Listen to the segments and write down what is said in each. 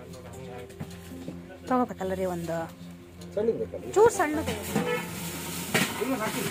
ತಗೋಬೇಕಲ್ಲ ರೀ ಒಂದು ಸಣ್ಣದು ಬೇಕಲ್ಲ ಚೂರು ಸಣ್ಣದು ಇನ್ನೂ ಹಾಕಿ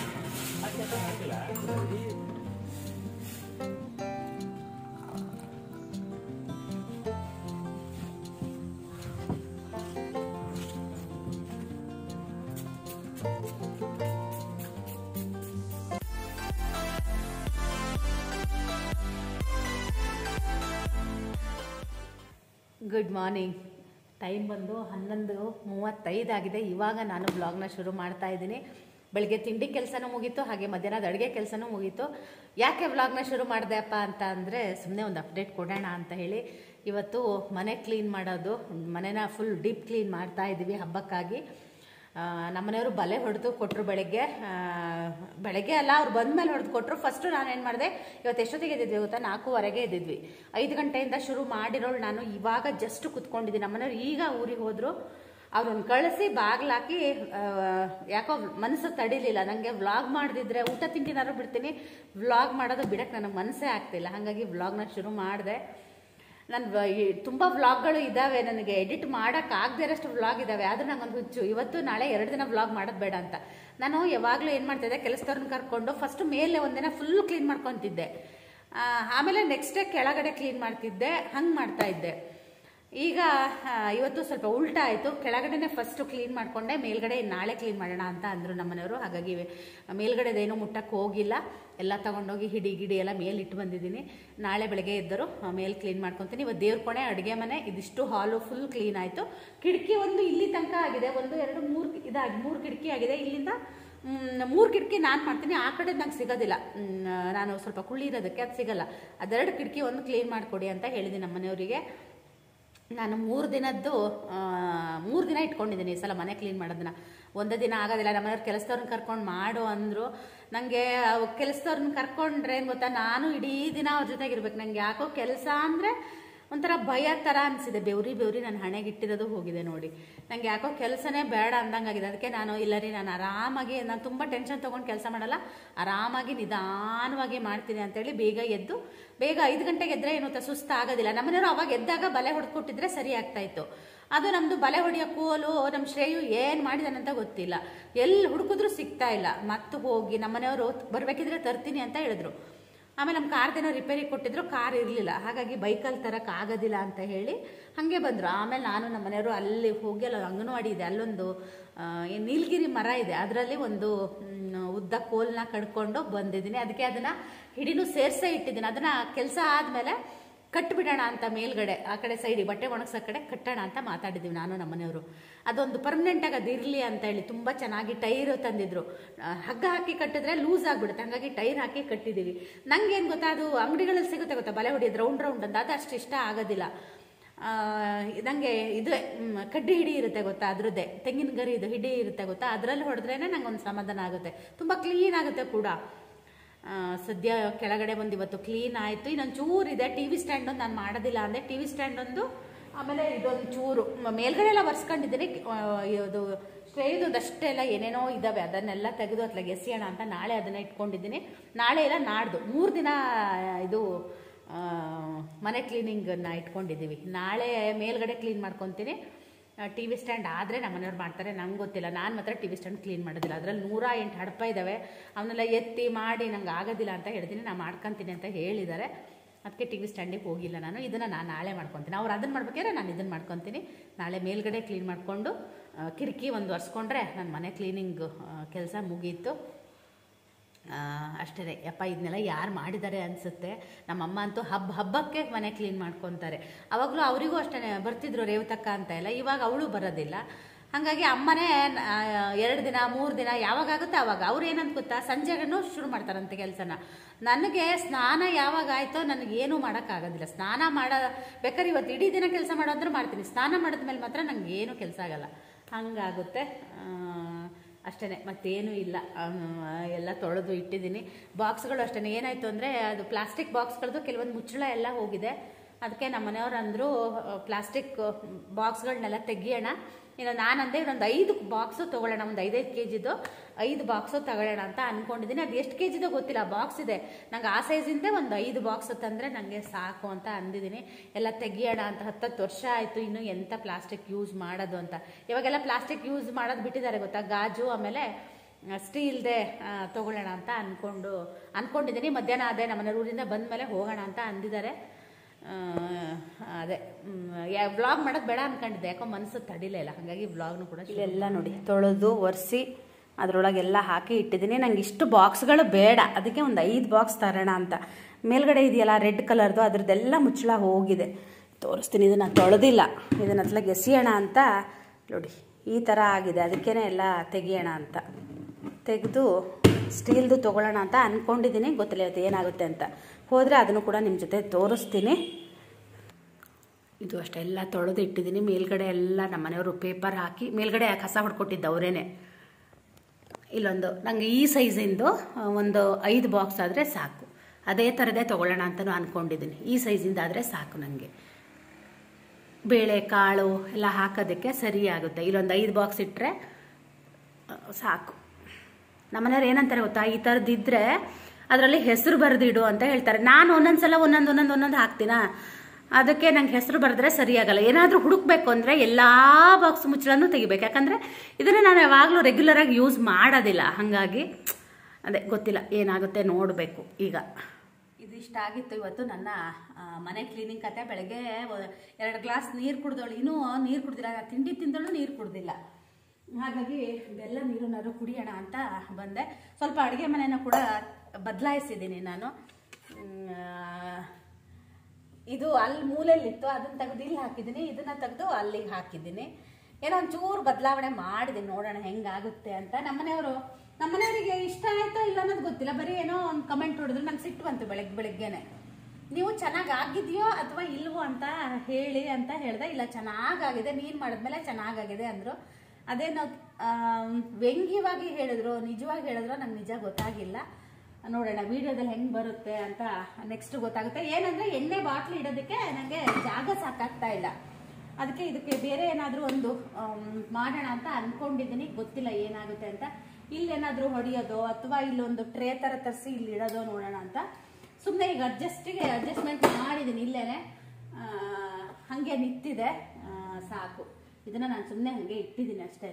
ಗುಡ್ ಮಾರ್ನಿಂಗ್ ಟೈಮ್ ಬಂದು ಹನ್ನೊಂದು ಮೂವತ್ತೈದು ಆಗಿದೆ ಇವಾಗ ನಾನು ಬ್ಲಾಗ್ನ ಶುರು ಮಾಡ್ತಾ ಇದ್ದೀನಿ ಬೆಳಗ್ಗೆ ತಿಂಡಿ ಕೆಲಸನೂ ಮುಗೀತು ಹಾಗೆ ಮಧ್ಯಾಹ್ನದ ಅಡುಗೆ ಕೆಲಸನೂ ಮುಗೀತು ಯಾಕೆ ವ್ಲಾಗ್ನ ಶುರು ಮಾಡಿದೆಪ್ಪ ಅಂತ ಅಂದರೆ ಸುಮ್ಮನೆ ಒಂದು ಅಪ್ಡೇಟ್ ಕೊಡೋಣ ಅಂತ ಹೇಳಿ ಇವತ್ತು ಮನೆ ಕ್ಲೀನ್ ಮಾಡೋದು ಮನೆನ ಫುಲ್ ಡೀಪ್ ಕ್ಲೀನ್ ಮಾಡ್ತಾ ಇದ್ದೀವಿ ಹಬ್ಬಕ್ಕಾಗಿ ಆ, ನಮ್ಮನೆಯವರು ಬಲೆ ಹೊಡೆದು ಕೊಟ್ಟರು ಬೆಳಗ್ಗೆ ಆ, ಬೆಳಗ್ಗೆ ಅಲ್ಲ ಅವ್ರು ಬಂದ್ಮೇಲೆ ಹೊಡೆದು ಕೊಟ್ಟರು ಫಸ್ಟು ನಾನು ಏನು ಮಾಡಿದೆ ಇವತ್ತು ಎಷ್ಟೊತ್ತಿಗೆ ಎದ್ದಿದ್ವಿ ಗೊತ್ತಾ ನಾಲ್ಕೂವರೆಗೆ ಎದ್ದಿದ್ವಿ ಐದು ಗಂಟೆಯಿಂದ ಶುರು ಮಾಡಿರೋಳು ನಾನು ಇವಾಗ ಜಸ್ಟ್ ಕುತ್ಕೊಂಡಿದ್ದೀನಿ ನಮ್ಮನೆಯವ್ರು ಈಗ ಊರಿಗೆ ಹೋದರು ಅವ್ರನ್ನ ಕಳಿಸಿ ಬಾಗ್ಲಾಕಿ ಆ, ಯಾಕೋ ಮನಸ್ಸು ತಡಿಲಿಲ್ಲ ನನಗೆ ವ್ಲಾಗ್ ಮಾಡದಿದ್ರೆ ಊಟ ತಿಂಡಿನಾರು ಬಿಡ್ತೀನಿ ವ್ಲಾಗ್ ಮಾಡೋದು ಬಿಡಕ್ಕೆ ನನಗೆ ಮನಸ್ಸೇ ಆಗ್ತಿಲ್ಲ ಹಾಗಾಗಿ ವ್ಲಾಗ್ನ ಶುರು ಮಾಡಿದೆ ನಾನು ತುಂಬ ವ್ಲಾಗ್ಗಳು ಇದ್ದಾವೆ ನನಗೆ ಎಡಿಟ್ ಮಾಡೋಕೆ ಆಗದೇ ಇರೋಷ್ಟು ವ್ಲಾಗ್ ಇದ್ದಾವೆ ಆದರೂ ನಂಗೊಂದು ಹುಚ್ಚು ಇವತ್ತು ನಾಳೆ ಎರಡು ದಿನ ವ್ಲಾಗ್ ಮಾಡೋದು ಬೇಡ ಅಂತ ನಾನು ಯಾವಾಗಲೂ ಏನು ಮಾಡ್ತಿದ್ದೆ ಕೆಲಸದವ್ರನ್ನ ಕರ್ಕೊಂಡು ಫಸ್ಟ್ ಮೇಲೆ ಒಂದಿನ ಫುಲ್ ಕ್ಲೀನ್ ಮಾಡ್ಕೊತಿದ್ದೆ ಆ, ಆಮೇಲೆ ನೆಕ್ಸ್ಟ್ ಡೇ ಕೆಳಗಡೆ ಕ್ಲೀನ್ ಮಾಡ್ತಿದ್ದೆ ಹಂಗೆ ಮಾಡ್ತಾ ಇದ್ದೆ ಈಗ ಆ, ಇವತ್ತು ಸ್ವಲ್ಪ ಉಲ್ಟಾ ಆಯಿತು ಕೆಳಗಡೆನೆ ಫಸ್ಟು ಕ್ಲೀನ್ ಮಾಡಿಕೊಂಡೆ ಮೇಲ್ಗಡೆ ನಾಳೆ ಕ್ಲೀನ್ ಮಾಡೋಣ ಅಂತ ಅಂದರು ನಮ್ಮನೆಯವರು ಹಾಗಾಗಿ ಮೇಲ್ಗಡೆದೇನು ಮುಟ್ಟಕ್ಕೆ ಹೋಗಿಲ್ಲ ಎಲ್ಲ ತಗೊಂಡೋಗಿ ಹಿಡಿ ಗಿಡಿ ಎಲ್ಲ ಮೇಲೆ ಇಟ್ಟು ಬಂದಿದ್ದೀನಿ ನಾಳೆ ಬೆಳಗ್ಗೆ ಎದ್ದರು ಮೇಲೆ ಕ್ಲೀನ್ ಮಾಡ್ಕೊತೀನಿ ಇವತ್ತು ದೇವ್ರ ಕೊನೆ ಅಡುಗೆ ಮನೆ ಇದಿಷ್ಟು ಹಾಲು ಫುಲ್ ಕ್ಲೀನ್ ಆಯಿತು ಕಿಟಕಿ ಒಂದು ಇಲ್ಲಿ ತನಕ ಆಗಿದೆ ಒಂದು ಎರಡು ಮೂರು ಇದಾಗಿ ಮೂರು ಕಿಟಕಿ ಆಗಿದೆ ಇಲ್ಲಿಂದ ಮೂರು ಕಿಟಕಿ ನಾನು ಮಾಡ್ತೀನಿ ಆ ಕಡೆ ನಂಗೆ ಸಿಗೋದಿಲ್ಲ ಮ್, ನಾನು ಸ್ವಲ್ಪ ಕುಳ್ಳಿ ಇರೋದಕ್ಕೆ ಅದು ಸಿಗಲ್ಲ ಅದೆರಡು ಕಿಟಕಿ ಒಂದು ಕ್ಲೀನ್ ಮಾಡಿಕೊಡಿ ಅಂತ ಹೇಳಿದ್ದೀನಿ ನಮ್ಮ ಮನೆಯವರಿಗೆ ನಾನು ಮೂರು ದಿನದ್ದು ಮೂರು ದಿನ ಇಟ್ಕೊಂಡಿದ್ದೀನಿ ಈ ಸಲ ಮನೆ ಕ್ಲೀನ್ ಮಾಡೋದನ್ನ ಒಂದೇ ದಿನ ಆಗೋದಿಲ್ಲ ನಮ್ಮನೆಯವ್ರು ಕೆಲಸದವ್ರನ್ನ ಕರ್ಕೊಂಡು ಮಾಡು ಅಂದರು ನನಗೆ ಕೆಲಸದವ್ರನ್ನ ಕರ್ಕೊಂಡ್ರೆ ಏನು ಗೊತ್ತಾ ನಾನು ಇಡೀ ದಿನ ಅವ್ರ ಜೊತೆಗಿರ್ಬೇಕು ನನಗೆ ಯಾಕೋ ಕೆಲಸ ಅಂದರೆ ಒಂಥರ ಭಯ ಥರ ಅನಿಸಿದೆ ಬೆವ್ರಿ ಬೆವ್ರಿ ನನ್ನ ಹಣೆಗೆ ಇಟ್ಟಿರೋದು ಹೋಗಿದೆ ನೋಡಿ ನನಗೆ ಯಾಕೋ ಕೆಲಸನೇ ಬೇಡ ಅಂದಂಗಾಗಿದೆ ಅದಕ್ಕೆ ನಾನು ಇಲ್ಲ ರೀ ನಾನು ಆರಾಮಾಗಿ ನಾನು ತುಂಬ ಟೆನ್ಷನ್ ತೊಗೊಂಡು ಕೆಲಸ ಮಾಡಲ್ಲ ಆರಾಮಾಗಿ ನಿಧಾನವಾಗಿ ಮಾಡ್ತೀನಿ ಅಂತೇಳಿ ಬೇಗ ಎದ್ದು ಬೇಗ ಐದು ಗಂಟೆಗೆ ಎದ್ದರೆ ಏನು ಗೊತ್ತಾ ಸುಸ್ತು ಆಗೋದಿಲ್ಲ ನಮ್ಮನೆಯವರು ಅವಾಗ ಎದ್ದಾಗ ಬಲೆ ಹೊಡೆದ್ಕೊಟ್ಟಿದ್ರೆ ಸರಿ ಆಗ್ತಾ ಇತ್ತು ಅದು ನಮ್ಮದು ಬಲೆ ಹೊಡೆಯೋ ಕೋಲು ನಮ್ಮ ಶ್ರೇಯು ಏನು ಮಾಡಿದಾನಂತ ಗೊತ್ತಿಲ್ಲ ಎಲ್ಲಿ ಹುಡುಕಿದ್ರು ಸಿಗ್ತಾ ಇಲ್ಲ ಮತ್ತೆ ಹೋಗಿ ನಮ್ಮನೆಯವರು ಬರಬೇಕಿದ್ರೆ ತರ್ತೀನಿ ಅಂತ ಹೇಳಿದ್ರು ಆಮೇಲೆ ನಮ್ಮ ಕಾರ್ದೇನೋ ರಿಪೇರಿ ಕೊಟ್ಟಿದ್ರು ಕಾರ್ ಇರಲಿಲ್ಲ ಹಾಗಾಗಿ ಬೈಕಲ್ಲಿ ತರಕ್ಕೆ ಆಗೋದಿಲ್ಲ ಅಂತ ಹೇಳಿ ಹಾಗೆ ಬಂದರು ಆಮೇಲೆ ನಾನು ನಮ್ಮ ಮನೆಯವರು ಅಲ್ಲಿ ಹೋಗಿ ಅಲ್ಲಿ ಅಂಗನವಾಡಿ ಇದೆ ಅಲ್ಲೊಂದು ಆ, ಏನ್ ನೀಲಗಿರಿ ಮರ ಇದೆ ಅದರಲ್ಲಿ ಒಂದು ಮ್, ಉದ್ದ ಕೋಲ್ನ ಕಡ್ಕೊಂಡು ಬಂದಿದ್ದೀನಿ ಅದಕ್ಕೆ ಅದನ್ನು ಹಿಡಿನೂ ಸೇರಿಸೇ ಇಟ್ಟಿದ್ದೀನಿ ಅದನ್ನು ಕೆಲಸ ಆದಮೇಲೆ ಕಟ್ಬಿಡೋಣ ಅಂತ ಮೇಲ್ಗಡೆ ಆ ಕಡೆ ಸೈಡಿಗೆ ಬಟ್ಟೆ ಒಣಗ್ಸೋ ಕಡೆ ಕಟ್ಟೋಣ ಅಂತ ಮಾತಾಡಿದ್ದೀವಿ ನಾನು ನಮ್ಮ ಮನೆಯವರು ಅದೊಂದು ಪರ್ಮನೆಂಟಾಗಿ ಅದು ಇರಲಿ ಅಂತ ಹೇಳಿ ತುಂಬ ಚೆನ್ನಾಗಿ ಟೈರ್ ತಂದಿದ್ರು ಆ, ಹಗ್ಗ ಹಾಕಿ ಕಟ್ಟಿದ್ರೆ ಲೂಸ್ ಆಗಿಬಿಡುತ್ತೆ ಹಾಗಾಗಿ ಟೈರ್ ಹಾಕಿ ಕಟ್ಟಿದ್ದೀವಿ ನಂಗೇನು ಗೊತ್ತಾ ಅದು ಅಂಗಡಿಗಳಲ್ಲಿ ಸಿಗುತ್ತೆ ಗೊತ್ತಾ ಬಲೆ ಹೊಡಿಯೋದು ರೌಂಡ್ ರೌಂಡ್ ಅಂತ ಅದು ಅಷ್ಟು ಇಷ್ಟ ಆಗೋದಿಲ್ಲ ನನಗೆ ಇದು ಮ್, ಕಡ್ಡಿ ಹಿಡಿ ಇರುತ್ತೆ ಗೊತ್ತಾ ಅದ್ರದ್ದೇ ತೆಂಗಿನ ಗರಿ ಇದು ಹಿಡಿ ಇರುತ್ತೆ ಗೊತ್ತಾ ಅದರಲ್ಲಿ ಹೊಡೆದ್ರೇ ನಂಗೆ ಒಂದು ಸಮಾಧಾನ ಆಗುತ್ತೆ ತುಂಬ ಕ್ಲೀನ್ ಆಗುತ್ತೆ ಕೂಡ ಆ, ಸದ್ಯ ಕೆಳಗಡೆ ಒಂದು ಇವತ್ತು ಕ್ಲೀನ್ ಆಯಿತು ಇನ್ನೊಂದು ಚೂರು ಇದೆ ಟಿ ವಿ ಸ್ಟ್ಯಾಂಡ್ ಒಂದು ನಾನು ಮಾಡೋದಿಲ್ಲ ಅಂದರೆ ಟಿ ವಿ ಸ್ಟ್ಯಾಂಡ್ ಒಂದು ಆಮೇಲೆ ಇದೊಂದು ಚೂರು ಮ- ಮೇಲ್ಗಡೆ ಎಲ್ಲ ಒರೆಸ್ಕೊಂಡಿದ್ದೀನಿ ಆ, ಇದು ಶ್ರೇಯದು ಅಷ್ಟೆಲ್ಲ ಏನೇನೋ ಇದ್ದಾವೆ ಅದನ್ನೆಲ್ಲ ತೆಗೆದು ಅತ್ಲಾಗ ಎಸೆಯೋಣ ಅಂತ ನಾಳೆ ಅದನ್ನು ಇಟ್ಕೊಂಡಿದ್ದೀನಿ ನಾಳೆ ಇಲ್ಲ ನಾಡ್ದು ಮೂರು ದಿನ ಇದು ಆ, ಮನೆ ಕ್ಲೀನಿಂಗನ್ನು ಇಟ್ಕೊಂಡಿದ್ದೀವಿ ನಾಳೆ ಮೇಲ್ಗಡೆ ಕ್ಲೀನ್ ಮಾಡ್ಕೊತೀನಿ ಟಿ ವಿ ಸ್ಟ್ಯಾಂಡ್ ಆದರೆ ನಮ್ಮ ಮನೆಯವ್ರು ಮಾಡ್ತಾರೆ ನಂಗೆ ಗೊತ್ತಿಲ್ಲ ನಾನು ಮಾತ್ರ ಟಿ ವಿ ಸ್ಟ್ಯಾಂಡ್ ಕ್ಲೀನ್ ಮಾಡೋದಿಲ್ಲ ಅದರಲ್ಲಿ ನೂರ ಎಂಟು ಹಡಪ ಇದ್ದಾವೆ ಅವನ್ನೆಲ್ಲ ಎತ್ತಿ ಮಾಡಿ ನಂಗೆ ಆಗೋದಿಲ್ಲ ಅಂತ ಹೇಳ್ತೀನಿ ನಾನು ಮಾಡ್ಕೊತೀನಿ ಅಂತ ಹೇಳಿದ್ದಾರೆ ಅದಕ್ಕೆ ಟಿ ವಿ ಸ್ಟ್ಯಾಂಡಿಗೆ ಹೋಗಿಲ್ಲ ನಾನು ಇದನ್ನು ನಾನು ನಾಳೆ ಮಾಡ್ಕೊತೀನಿ ಅವ್ರು ಅದನ್ನು ಮಾಡ್ಬೇಕಾದ್ರೆ ನಾನು ಇದನ್ನು ಮಾಡ್ಕೊತೀನಿ ನಾಳೆ ಮೇಲ್ಗಡೆ ಕ್ಲೀನ್ ಮಾಡಿಕೊಂಡು ಕಿಟಕಿ ಒಂದು ಒರೆಸ್ಕೊಂಡ್ರೆ ನನ್ನ ಮನೆ ಕ್ಲೀನಿಂಗ್ ಕೆಲಸ ಮುಗೀತು ಅಷ್ಟೇ ಯಪ್ಪ ಇದನ್ನೆಲ್ಲ ಯಾರು ಮಾಡಿದ್ದಾರೆ ಅನಿಸುತ್ತೆ ನಮ್ಮಮ್ಮ ಅಂತೂ ಹಬ್ಬ ಹಬ್ಬಕ್ಕೆ ಮನೆ ಕ್ಲೀನ್ ಮಾಡ್ಕೊತಾರೆ ಅವಾಗಲೂ ಅವರಿಗೂ ಅಷ್ಟೇ ಬರ್ತಿದ್ರು ರೇವತಕ್ಕ ಅಂತ ಎಲ್ಲ ಇವಾಗ ಅವಳು ಬರೋದಿಲ್ಲ ಹಾಗಾಗಿ ಅಮ್ಮನೇ ಆ, ಎರಡು ದಿನ ಮೂರು ದಿನ ಯಾವಾಗಾಗುತ್ತೆ ಅವಾಗ ಅವ್ರು ಏನಂತ ಗೊತ್ತಾ ಸಂಜೆಗೂ ಶುರು ಮಾಡ್ತಾರಂತೆ ಕೆಲಸನ ನನಗೆ ಸ್ನಾನ ಯಾವಾಗ ಆಯಿತೋ ನನಗೇನು ಮಾಡೋಕ್ಕಾಗೋದಿಲ್ಲ ಸ್ನಾನ ಮಾಡೋ ಬೇಕಾದ್ರೆ ಇವತ್ತು ಇಡೀ ದಿನ ಕೆಲಸ ಮಾಡೋದ್ರೆ ಮಾಡ್ತೀನಿ ಸ್ನಾನ ಮಾಡಿದ್ಮೇಲೆ ಮಾತ್ರ ನನಗೆ ಏನೂ ಕೆಲಸ ಆಗಲ್ಲ ಹಂಗಾಗುತ್ತೆ ಅಷ್ಟೇ ಮತ್ತೇನೂ ಇಲ್ಲ ಆಮ್, ಎಲ್ಲ ತೊಳೆದು ಇಟ್ಟಿದ್ದೀನಿ ಬಾಕ್ಸ್ಗಳು ಅಷ್ಟೇ ಏನಾಯಿತು ಅಂದರೆ ಅದು ಪ್ಲಾಸ್ಟಿಕ್ ಬಾಕ್ಸ್ಗಳದ್ದು ಕೆಲವೊಂದು ಮುಚ್ಚಳ ಎಲ್ಲ ಹೋಗಿದೆ ಅದಕ್ಕೆ ನಮ್ಮ ಮನೆಯವ್ರು ಅಂದರು ಪ್ಲಾಸ್ಟಿಕ್ ಬಾಕ್ಸ್ಗಳನ್ನೆಲ್ಲ ತೆಗಿಯೋಣ ಇನ್ನು ನಾನಂದೆ ಇನ್ನೊಂದು ಐದು ಬಾಕ್ಸು ತೊಗೊಳ್ಳೋಣ ಒಂದು ಐದೈದು ಕೆ ಜಿದು ಐದು ಬಾಕ್ಸು ತಗೊಳ್ಳೋಣ ಅಂತ ಅಂದ್ಕೊಂಡಿದ್ದೀನಿ ಅದು ಎಷ್ಟು ಕೆ ಜಿದೋ ಗೊತ್ತಿಲ್ಲ ಬಾಕ್ಸ್ ಇದೆ ನಂಗೆ ಆ ಸೈಜಿಂದೇ ಒಂದು ಐದು ಬಾಕ್ಸ್ ತಂದರೆ ನನಗೆ ಸಾಕು ಅಂತ ಅಂದಿದ್ದೀನಿ ಎಲ್ಲ ತೆಗಿಯೋಣ ಅಂತ ಹತ್ತತ್ತು ವರ್ಷ ಆಯಿತು ಇನ್ನು ಎಂಥ ಪ್ಲಾಸ್ಟಿಕ್ ಯೂಸ್ ಮಾಡೋದು ಅಂತ ಇವಾಗೆಲ್ಲ ಪ್ಲಾಸ್ಟಿಕ್ ಯೂಸ್ ಮಾಡೋದು ಬಿಟ್ಟಿದ್ದಾರೆ ಗೊತ್ತಾ ಗಾಜು ಆಮೇಲೆ ಸ್ಟೀಲ್ದೇ ತೊಗೊಳ್ಳೋಣ ಅಂತ ಅಂದ್ಕೊಂಡು ಅಂದ್ಕೊಂಡಿದ್ದೀನಿ ಮಧ್ಯಾಹ್ನ ಅದೇ ನಮ್ಮ ಊರಿಂದ ಬಂದ ಮೇಲೆ ಹೋಗೋಣ ಅಂತ ಅಂದಿದ್ದಾರೆ ಆ, ಅದೇ ವ್ಲಾಗ್ ಮಾಡೋದು ಬೇಡ ಅನ್ಕೊಂಡಿದ್ದೆ ಯಾಕೋ ಮನಸ್ಸು ತಡಿಲೇ ಇಲ್ಲ ಹಾಗಾಗಿ ವ್ಲಾಗ್ನು ಕೂಡ ಇಲ್ಲೆಲ್ಲ ನೋಡಿ ತೊಳೆದು ಒರೆಸಿ ಅದರೊಳಗೆಲ್ಲ ಹಾಕಿ ಇಟ್ಟಿದ್ದೀನಿ ನಂಗೆ ಇಷ್ಟು ಬಾಕ್ಸ್ಗಳು ಬೇಡ ಅದಕ್ಕೆ ಒಂದು ಐದು ಬಾಕ್ಸ್ ತರೋಣ ಅಂತ ಮೇಲ್ಗಡೆ ಇದೆಯಲ್ಲ ರೆಡ್ ಕಲರ್ದು ಅದ್ರದ್ದೆಲ್ಲ ಮುಚ್ಚಳ ಹೋಗಿದೆ ತೋರಿಸ್ತೀನಿ ಇದನ್ನು ತೊಳೆದಿಲ್ಲ ಇದನ್ನ ಅತ್ಲಾಗ ಎಸಿಯೋಣ ಅಂತ ನೋಡಿ ಈ ಥರ ಆಗಿದೆ ಅದಕ್ಕೇ ಎಲ್ಲ ತೆಗಿಯೋಣ ಅಂತ ತೆಗೆದು ಸ್ಟೀಲ್ದು ತೊಗೊಳ್ಳೋಣ ಅಂತ ಅಂದ್ಕೊಂಡಿದ್ದೀನಿ ಗೊತ್ತಿಲ್ಲ ಇವತ್ತು ಏನಾಗುತ್ತೆ ಅಂತ ಹೋದರೆ ಅದನ್ನು ಕೂಡ ನಿಮ್ಮ ಜೊತೆ ತೋರಿಸ್ತೀನಿ ಇದು ಅಷ್ಟೆಲ್ಲ ತೊಳೆದು ಇಟ್ಟಿದ್ದೀನಿ ಮೇಲ್ಗಡೆ ಎಲ್ಲ ನಮ್ಮ ಮನೆಯವರು ಪೇಪರ್ ಹಾಕಿ ಮೇಲ್ಗಡೆ ಕಸ ಹೊಡ್ಕೊಟ್ಟಿದ್ದು ಅವರೇನೆ ಇಲ್ಲೊಂದು ನನಗೆ ಈ ಸೈಜಿಂದು ಆ, ಒಂದು ಐದು ಬಾಕ್ಸ್ ಆದರೆ ಸಾಕು ಅದೇ ಥರದೇ ತೊಗೊಳ್ಳೋಣ ಅಂತಲೂ ಅಂದ್ಕೊಂಡಿದ್ದೀನಿ ಈ ಸೈಜಿಂದ ಆದರೆ ಸಾಕು ನನಗೆ ಬೇಳೆ ಕಾಳು ಎಲ್ಲ ಹಾಕೋದಕ್ಕೆ ಸರಿ ಆಗುತ್ತೆ ಇಲ್ಲೊಂದು ಐದು ಬಾಕ್ಸ್ ಇಟ್ಟರೆ ಸಾಕು ನಮ್ಮನೆಯವ್ರು ಏನಂತಾರೆ ಗೊತ್ತಾ ಈ ಥರದ್ದಿದ್ರೆ ಅದರಲ್ಲಿ ಹೆಸರು ಬರೆದಿಡು ಅಂತ ಹೇಳ್ತಾರೆ ನಾನು ಒಂದೊಂದು ಸಲ ಒಂದೊಂದು ಒಂದೊಂದು ಒಂದೊಂದು ಹಾಕ್ತೀನಾ ಅದಕ್ಕೆ ನಂಗೆ ಹೆಸರು ಬರೆದ್ರೆ ಸರಿಯಾಗಲ್ಲ ಏನಾದರೂ ಹುಡುಕ್ಬೇಕು ಅಂದರೆ ಎಲ್ಲ ಬಾಕ್ಸ್ ಮುಚ್ಚಳನೂ ತೆಗಿಬೇಕು ಯಾಕಂದರೆ ಇದನ್ನು ನಾನು ಯಾವಾಗಲೂ ರೆಗ್ಯುಲರಾಗಿ ಯೂಸ್ ಮಾಡೋದಿಲ್ಲ ಹಾಗಾಗಿ ಅದೇ ಗೊತ್ತಿಲ್ಲ ಏನಾಗುತ್ತೆ ನೋಡಬೇಕು ಈಗ ಇದು ಇಷ್ಟ ಆಗಿತ್ತು ಇವತ್ತು ನನ್ನ ಆ, ಮನೆ ಕ್ಲೀನಿಂಗ್ ಕತೆ ಬೆಳಗ್ಗೆ ಒ- ಎರಡು ಗ್ಲಾಸ್ ನೀರು ಕುಡ್ದವಳು ಇನ್ನೂ ನೀರು ಕುಡ್ದಿಲ್ಲ ನಾನು ತಿಂಡಿ ತಿಂದಳು ನೀರು ಕುಡ್ದಿಲ್ಲ ಹಾಗಾಗಿ ಬೆಲ್ಲ ನೀರನ್ನಾದ್ರು ಕುಡಿಯೋಣ ಅಂತ ಬಂದೆ ಸ್ವಲ್ಪ ಅಡುಗೆ ಮನೆನ ಕೂಡ ಬದಲಾಯಿಸಿದ್ದೀನಿ ನಾನು ಮ್, ಆ, ಇದು ಅಲ್ಲಿ ಮೂಲೆಯಲ್ಲಿತ್ತು ಅದನ್ನ ತೆಗೆದು ಇಲ್ಲಿ ಹಾಕಿದ್ದೀನಿ ಇದನ್ನ ತೆಗೆದು ಅಲ್ಲಿಗೆ ಹಾಕಿದ್ದೀನಿ ಏನೋ ಒಂಚೂರು ಬದಲಾವಣೆ ಮಾಡಿದ್ದೀನಿ ನೋಡೋಣ ಹೆಂಗಾಗುತ್ತೆ ಅಂತ ನಮ್ಮನೆಯವರು ನಮ್ಮನೆಯವರಿಗೆ ಇಷ್ಟ ಆಯ್ತೋ ಇಲ್ಲ ಅನ್ನೋದು ಗೊತ್ತಿಲ್ಲ ಬರೀ ಏನೋ ಒಂದು ಕಮೆಂಟ್ ಹೊಡೆದ್ರು ನಂಗೆ ಸಿಟ್ಟು ಬಂತು ಬೆಳಗ್ಗೆ ಬೆಳಗ್ಗೆನೆ ನೀವು ಚೆನ್ನಾಗಿ ಆಗಿದೆಯೋ ಅಥವಾ ಇಲ್ವೋ ಅಂತ ಹೇಳಿ ಅಂತ ಹೇಳ್ದೆ ಇಲ್ಲ ಚೆನ್ನಾಗಾಗಿದೆ ನೀನು ಮಾಡಿದ್ಮೇಲೆ ಚೆನ್ನಾಗಾಗಿದೆ ಅಂದರು ಅದೇನೋ ಆಮ್, ವ್ಯಂಗ್ಯವಾಗಿ ಹೇಳಿದ್ರು ನಿಜವಾಗಿ ಹೇಳಿದ್ರು ನಂಗೆ ನಿಜ ಗೊತ್ತಾಗಿಲ್ಲ ನೋಡೋಣ ವಿಡಿಯೋದಲ್ಲಿ ಹೆಂಗೆ ಬರುತ್ತೆ ಅಂತ ನೆಕ್ಸ್ಟ್ ಗೊತ್ತಾಗುತ್ತೆ ಏನಂದ್ರೆ ಎಣ್ಣೆ ಬಾಟ್ಲಿ ಇಡೋದಕ್ಕೆ ನನಗೆ ಜಾಗ ಸಾಕಾಗ್ತಾ ಇಲ್ಲ ಅದಕ್ಕೆ ಇದಕ್ಕೆ ಬೇರೆ ಏನಾದರೂ ಒಂದು ಆಮ್, ಮಾಡೋಣ ಅಂತ ಅನ್ಕೊಂಡಿದ್ದೀನಿ ಗೊತ್ತಿಲ್ಲ ಏನಾಗುತ್ತೆ ಅಂತ ಇಲ್ಲೇನಾದರೂ ಹೊಡೆಯೋದು ಅಥವಾ ಇಲ್ಲೊಂದು ಟ್ರೇ ಥರ ತರಿಸಿ ಇಲ್ಲಿ ಇಡೋದು ನೋಡೋಣ ಅಂತ ಸುಮ್ಮನೆ ಈಗ ಅಡ್ಜಸ್ಟಿಗೆ ಅಡ್ಜಸ್ಟ್ಮೆಂಟ್ ಮಾಡಿದ್ದೀನಿ ಇಲ್ಲೇನೆ ಆ, ಹಾಗೆ ನಿಂತಿದೆ ಆ, ಸಾಕು ಇದನ್ನು ನಾನು ಸುಮ್ಮನೆ ಹಾಗೆ ಇಟ್ಟಿದ್ದೀನಿ ಅಷ್ಟೇ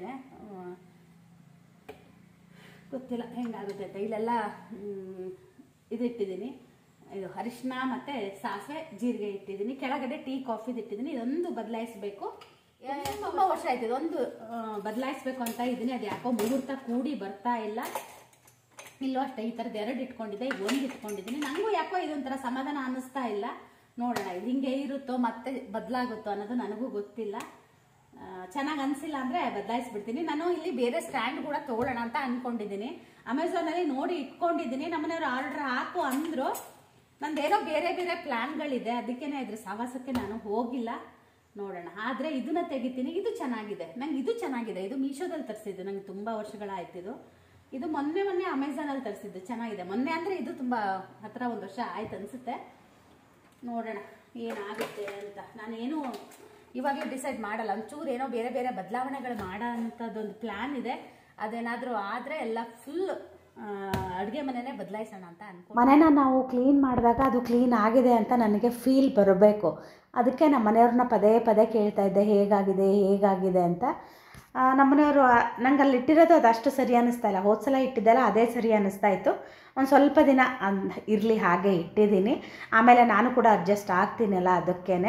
ಗೊತ್ತಿಲ್ಲ ಹೆಂಗಾಗುತ್ತೆ ಅಂತ ಇಲ್ಲೆಲ್ಲ ಮ್, ಇದು ಇಟ್ಟಿದ್ದೀನಿ ಇದು ಅರಿಶಿನ ಮತ್ತು ಸಾಸಿವೆ ಜೀರಿಗೆ ಇಟ್ಟಿದ್ದೀನಿ ಕೆಳಗಡೆ ಟೀ ಕಾಫಿದು ಇಟ್ಟಿದ್ದೀನಿ ಇದೊಂದು ಬದಲಾಯಿಸಬೇಕು ತುಂಬ ವರ್ಷ ಆಯ್ತು ಇದೊಂದು ಬದಲಾಯಿಸ್ಬೇಕು ಅಂತ ಇದ್ದೀನಿ ಅದು ಯಾಕೋ ಮುಹೂರ್ತ ಕೂಡಿ ಬರ್ತಾ ಇಲ್ಲ ಇಲ್ಲೂ ಅಷ್ಟೇ ಈ ಥರದ್ದು ಎರಡು ಇಟ್ಕೊಂಡಿದ್ದೆ ಈಗ ಒಂದು ಇಟ್ಕೊಂಡಿದ್ದೀನಿ ನನಗೂ ಯಾಕೋ ಇದೊಂಥರ ಸಮಾಧಾನ ಅನ್ನಿಸ್ತಾ ಇಲ್ಲ ನೋಡೋಣ ಇದು ಹಿಂಗೆ ಇರುತ್ತೋ ಮತ್ತೆ ಬದಲಾಗುತ್ತೋ ಅನ್ನೋದು ನನಗೂ ಗೊತ್ತಿಲ್ಲ ಚೆನ್ನಾಗಿ ಅನಿಸಿಲ್ಲ ಅಂದರೆ ಬದಲಾಯಿಸ್ಬಿಡ್ತೀನಿ ನಾನು ಇಲ್ಲಿ ಬೇರೆ ಸ್ಟ್ಯಾಂಡ್ ಕೂಡ ತೊಗೊಳ್ಳೋಣ ಅಂತ ಅಂದ್ಕೊಂಡಿದ್ದೀನಿ ಅಮೆಝಾನಲ್ಲಿ ನೋಡಿ ಇಟ್ಕೊಂಡಿದ್ದೀನಿ ನಮ್ಮನೆಯವರು ಆರ್ಡರ್ ಹಾಕು ಅಂದರು ನಂದೇನೋ ಬೇರೆ ಬೇರೆ ಪ್ಲ್ಯಾನ್ಗಳಿದೆ ಅದಕ್ಕೇನೆ ಇದ್ರ ಸಾವಾಸಕ್ಕೆ ನಾನು ಹೋಗಿಲ್ಲ ನೋಡೋಣ ಆದರೆ ಇದನ್ನ ತೆಗಿತೀನಿ ಇದು ಚೆನ್ನಾಗಿದೆ ನಂಗೆ ಇದು ಚೆನ್ನಾಗಿದೆ ಇದು ಮೀಶೋದಲ್ಲಿ ತರಿಸಿದ್ದು ನಂಗೆ ತುಂಬ ವರ್ಷಗಳಾಯ್ತಿದು ಇದು ಮೊನ್ನೆ ಮೊನ್ನೆ ಅಮೆಝಾನಲ್ಲಿ ತರಿಸಿದ್ದು ಚೆನ್ನಾಗಿದೆ ಮೊನ್ನೆ ಅಂದರೆ ಇದು ತುಂಬ ಹತ್ರ ಒಂದು ವರ್ಷ ಆಯ್ತು ಅನಿಸುತ್ತೆ ನೋಡೋಣ ಏನಾಗುತ್ತೆ ಅಂತ ನಾನೇನು ಇವಾಗಲೇ ಡಿಸೈಡ್ ಮಾಡಲ್ಲ ಒಂಚೂರು ಏನೋ ಬೇರೆ ಬೇರೆ ಬದಲಾವಣೆಗಳು ಮಾಡೋ ಅಂಥದ್ದೊಂದು ಪ್ಲ್ಯಾನ್ ಇದೆ ಅದೇನಾದರೂ ಆದರೆ ಎಲ್ಲ ಫುಲ್ ಅಡುಗೆ ಮನೆನೇ ಬದಲಾಯಿಸೋಣ ಅಂತ ಅನ್ಕೊಂಡು ಮನೆನ ನಾವು ಕ್ಲೀನ್ ಮಾಡಿದಾಗ ಅದು ಕ್ಲೀನ್ ಆಗಿದೆ ಅಂತ ನನಗೆ ಫೀಲ್ ಬರಬೇಕು ಅದಕ್ಕೆ ನಮ್ಮ ಮನೆಯವ್ರನ್ನ ಪದೇ ಪದೇ ಕೇಳ್ತಾ ಇದ್ದೆ ಹೇಗಾಗಿದೆ ಹೇಗಾಗಿದೆ ಅಂತ ಆ, ನಮ್ಮ ಮನೆಯವರು ನಂಗೆ ಅಲ್ಲಿ ಇಟ್ಟಿರೋದು ಅದು ಅಷ್ಟು ಸರಿ ಅನ್ನಿಸ್ತಾ ಇಲ್ಲ ಹೋದ ಸಲ ಇಟ್ಟಿದ್ದೆಲ್ಲ ಅದೇ ಸರಿ ಅನ್ನಿಸ್ತಾ ಇತ್ತು ಒಂದು ಸ್ವಲ್ಪ ದಿನ ಇರಲಿ ಹಾಗೆ ಇಟ್ಟಿದ್ದೀನಿ ಆಮೇಲೆ ನಾನು ಕೂಡ ಅಡ್ಜಸ್ಟ್ ಆಗ್ತೀನಲ್ಲ ಅದಕ್ಕೇ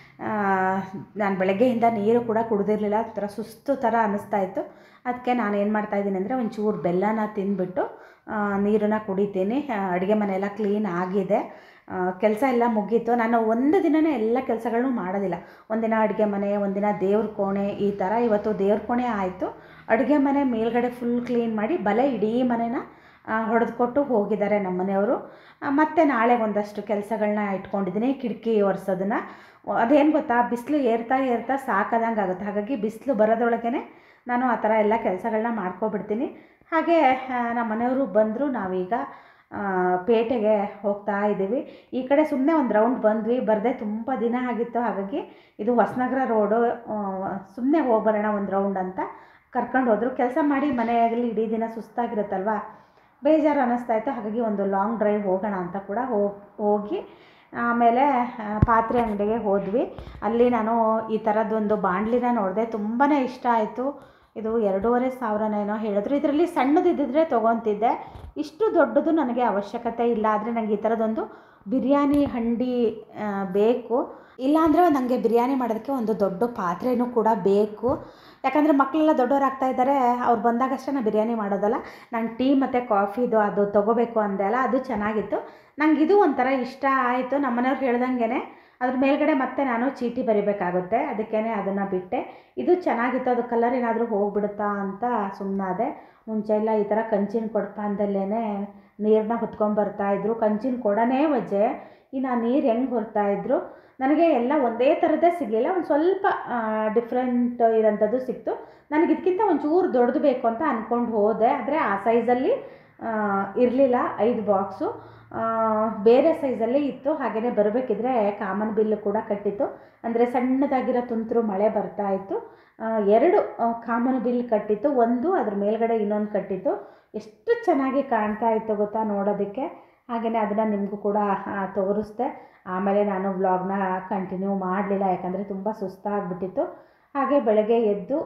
ನಾನು ಬೆಳಗ್ಗೆಯಿಂದ ನೀರು ಕೂಡ ಕುಡ್ದಿರಲಿಲ್ಲ ಒಂಥರ ಸುಸ್ತು ಥರ ಅನ್ನಿಸ್ತಾ ಇತ್ತು ಅದಕ್ಕೆ ನಾನು ಏನು ಮಾಡ್ತಾಯಿದ್ದೀನಿ ಅಂದರೆ ಒಂಚೂರು ಬೆಲ್ಲನ ತಿಂದ್ಬಿಟ್ಟು ಆ, ನೀರನ್ನ ಕುಡಿತೀನಿ ಅಡುಗೆ ಮನೆಯೆಲ್ಲ ಕ್ಲೀನ್ ಆಗಿದೆ ಕೆಲಸ ಎಲ್ಲ ಮುಗೀತು ನಾನು ಒಂದು ದಿನನೇ ಎಲ್ಲ ಕೆಲಸಗಳನ್ನೂ ಮಾಡೋದಿಲ್ಲ ಒಂದಿನ ಅಡುಗೆ ಮನೆ ಒಂದಿನ ದೇವ್ರ ಕೋಣೆ ಈ ಥರ ಇವತ್ತು ದೇವ್ರ ಕೋಣೆ ಆಯಿತು ಅಡುಗೆ ಮನೆ ಮೇಲ್ಗಡೆ ಫುಲ್ ಕ್ಲೀನ್ ಮಾಡಿ ಬಲೆ ಇಡೀ ಮನೆನ ಹೊಡೆದುಕೊಟ್ಟು ಹೋಗಿದ್ದಾರೆ ನಮ್ಮ ಮನೆಯವರು ಆ, ಮತ್ತೆ ನಾಳೆ ಒಂದಷ್ಟು ಕೆಲಸಗಳನ್ನ ಇಟ್ಕೊಂಡಿದ್ದೀನಿ ಕಿಟಕಿ ಒರೆಸೋದನ್ನ ಅದೇನು ಗೊತ್ತಾ ಬಿಸಿಲು ಏರ್ತಾ ಏರ್ತಾ ಸಾಕಾದಂಗೆ ಆಗುತ್ತೆ ಹಾಗಾಗಿ ಬಿಸಿಲು ಬರೋದ್ರೊಳಗೇ ನಾನು ಆ ಥರ ಎಲ್ಲ ಕೆಲಸಗಳನ್ನ ಮಾಡ್ಕೊಬಿಡ್ತೀನಿ ಹಾಗೆ ಆ, ನಮ್ಮ ಮನೆಯವರು ಬಂದರು ನಾವೀಗ ಆ, ಪೇಟೆಗೆ ಹೋಗ್ತಾ ಇದ್ದೀವಿ ಈ ಕಡೆ ಸುಮ್ಮನೆ ಒಂದು ರೌಂಡ್ ಬಂದ್ವಿ ಬರದೆ ತುಂಬ ದಿನ ಆಗಿತ್ತು ಹಾಗಾಗಿ ಇದು ಹೊಸನಗರ ರೋಡು ಸುಮ್ಮನೆ ಹೋಗ್ಬರೋಣ ಒಂದು ರೌಂಡ್ ಅಂತ ಕರ್ಕೊಂಡು ಹೋದರು ಕೆಲಸ ಮಾಡಿ ಮನೆಯಲ್ಲಿ ಇಡೀ ದಿನ ಸುಸ್ತಾಗಿರುತ್ತಲ್ವ ಬೇಜಾರು ಅನ್ನಿಸ್ತಾ ಇತ್ತು ಹಾಗಾಗಿ ಒಂದು ಲಾಂಗ್ ಡ್ರೈವ್ ಹೋಗೋಣ ಅಂತ ಕೂಡ ಹೋಗಿ ಹೋಗಿ ಆಮೇಲೆ ಆ, ಪಾತ್ರೆ ಅಂಗಡಿಗೆ ಹೋದ್ವಿ ಅಲ್ಲಿ ನಾನು ಈ ಥರದ್ದೊಂದು ಬಾಣಲಿನ ನೋಡಿದೆ ತುಂಬಾ ಇಷ್ಟ ಆಯಿತು ಇದು ಎರಡೂವರೆ ಸಾವಿರನೇನೋ ಹೇಳಿದ್ರು ಇದರಲ್ಲಿ ಸಣ್ಣದಿದ್ದಿದ್ರೆ ತೊಗೊತಿದ್ದೆ ಇಷ್ಟು ದೊಡ್ಡದು ನನಗೆ ಅವಶ್ಯಕತೆ ಇಲ್ಲ ಆದರೆ ನನಗೆ ಈ ಥರದೊಂದು ಬಿರಿಯಾನಿ ಹಂಡಿ ಆ, ಬೇಕು ಇಲ್ಲಾಂದರೆ ನನಗೆ ಬಿರಿಯಾನಿ ಮಾಡೋದಕ್ಕೆ ಒಂದು ದೊಡ್ಡ ಪಾತ್ರೆನೂ ಕೂಡ ಬೇಕು ಯಾಕಂದರೆ ಮಕ್ಕಳೆಲ್ಲ ದೊಡ್ಡವರಾಗ್ತಾ ಇದ್ದಾರೆ ಅವ್ರು ಬಂದಾಗಷ್ಟೇ ನಾನು ಬಿರಿಯಾನಿ ಮಾಡೋದಲ್ಲ ನಾನು ಟೀ ಮತ್ತು ಕಾಫಿದು ಅದು ತೊಗೋಬೇಕು ಅಂದೆ ಅಲ್ಲ ಅದು ಚೆನ್ನಾಗಿತ್ತು ನಂಗೆ ಇದು ಒಂಥರ ಇಷ್ಟ ಆಯಿತು ನಮ್ಮನೆಯವ್ರು ಹೇಳ್ದಂಗೆ ಅದ್ರ ಮೇಲ್ಗಡೆ ಮತ್ತೆ ನಾನು ಚೀಟಿ ಬರಿಬೇಕಾಗುತ್ತೆ ಅದಕ್ಕೇ ಅದನ್ನು ಬಿಟ್ಟೆ ಇದು ಚೆನ್ನಾಗಿತ್ತು ಅದು ಕಲರ್ ಏನಾದರೂ ಹೋಗ್ಬಿಡುತ್ತಾ ಅಂತ ಸುಮ್ಮನಾದೆ ಮುಂಚೆ ಎಲ್ಲ ಈ ಥರ ಕಂಚಿನ ಕೊಡಪಾನದಲ್ಲೇ ನೀರನ್ನ ಹೊತ್ಕೊಂಬರ್ತಾ ಇದ್ರು ಕಂಚಿನ ಕೊಡನೇ ವಜೆ ಇನ್ನು ಆ ನೀರು ಹೆಂಗೆ ಬರ್ತಾ ಇದ್ರು ನನಗೆ ಎಲ್ಲ ಒಂದೇ ಥರದ್ದೇ ಸಿಗಲಿಲ್ಲ ಒಂದು ಸ್ವಲ್ಪ ಡಿಫ್ರೆಂಟ್ ಇರೋಂಥದ್ದು ಸಿಕ್ತು ನನಗೆ ಇದಕ್ಕಿಂತ ಒಂಚೂರು ದೊಡ್ಡದು ಬೇಕು ಅಂತ ಅಂದ್ಕೊಂಡು ಹೋದೆ ಆದರೆ ಆ ಸೈಜಲ್ಲಿ ಇರಲಿಲ್ಲ ಐದು ಬಾಕ್ಸು ಬೇರೆ ಸೈಜಲ್ಲಿ ಇತ್ತು ಹಾಗೆಯೇ ಬರಬೇಕಿದ್ರೆ ಕಾಮನ್ ಬಿಲ್ಲು ಕೂಡ ಕಟ್ಟಿತ್ತು ಅಂದರೆ ಸಣ್ಣದಾಗಿರೋ ತುಂತುರು ಮಳೆ ಬರ್ತಾ ಇತ್ತು ಆ, ಎರಡು ಆ, ಕಾಮನ್ ಬಿಲ್ ಕಟ್ಟಿತ್ತು ಒಂದು ಅದ್ರ ಮೇಲ್ಗಡೆ ಇನ್ನೊಂದು ಕಟ್ಟಿತ್ತು ಎಷ್ಟು ಚೆನ್ನಾಗಿ ಕಾಣ್ತಾ ಇತ್ತು ಗೊತ್ತಾ ನೋಡೋದಕ್ಕೆ ಹಾಗೆಯೇ ಅದನ್ನು ನಿಮಗೂ ಕೂಡ ಆ, ತೋರಿಸ್ದೆ ಆಮೇಲೆ ನಾನು ವ್ಲಾಗ್ನ ಕಂಟಿನ್ಯೂ ಮಾಡಲಿಲ್ಲ ಯಾಕಂದರೆ ತುಂಬ ಸುಸ್ತಾಗ್ಬಿಟ್ಟಿತ್ತು ಹಾಗೆ ಬೆಳಗ್ಗೆ ಎದ್ದು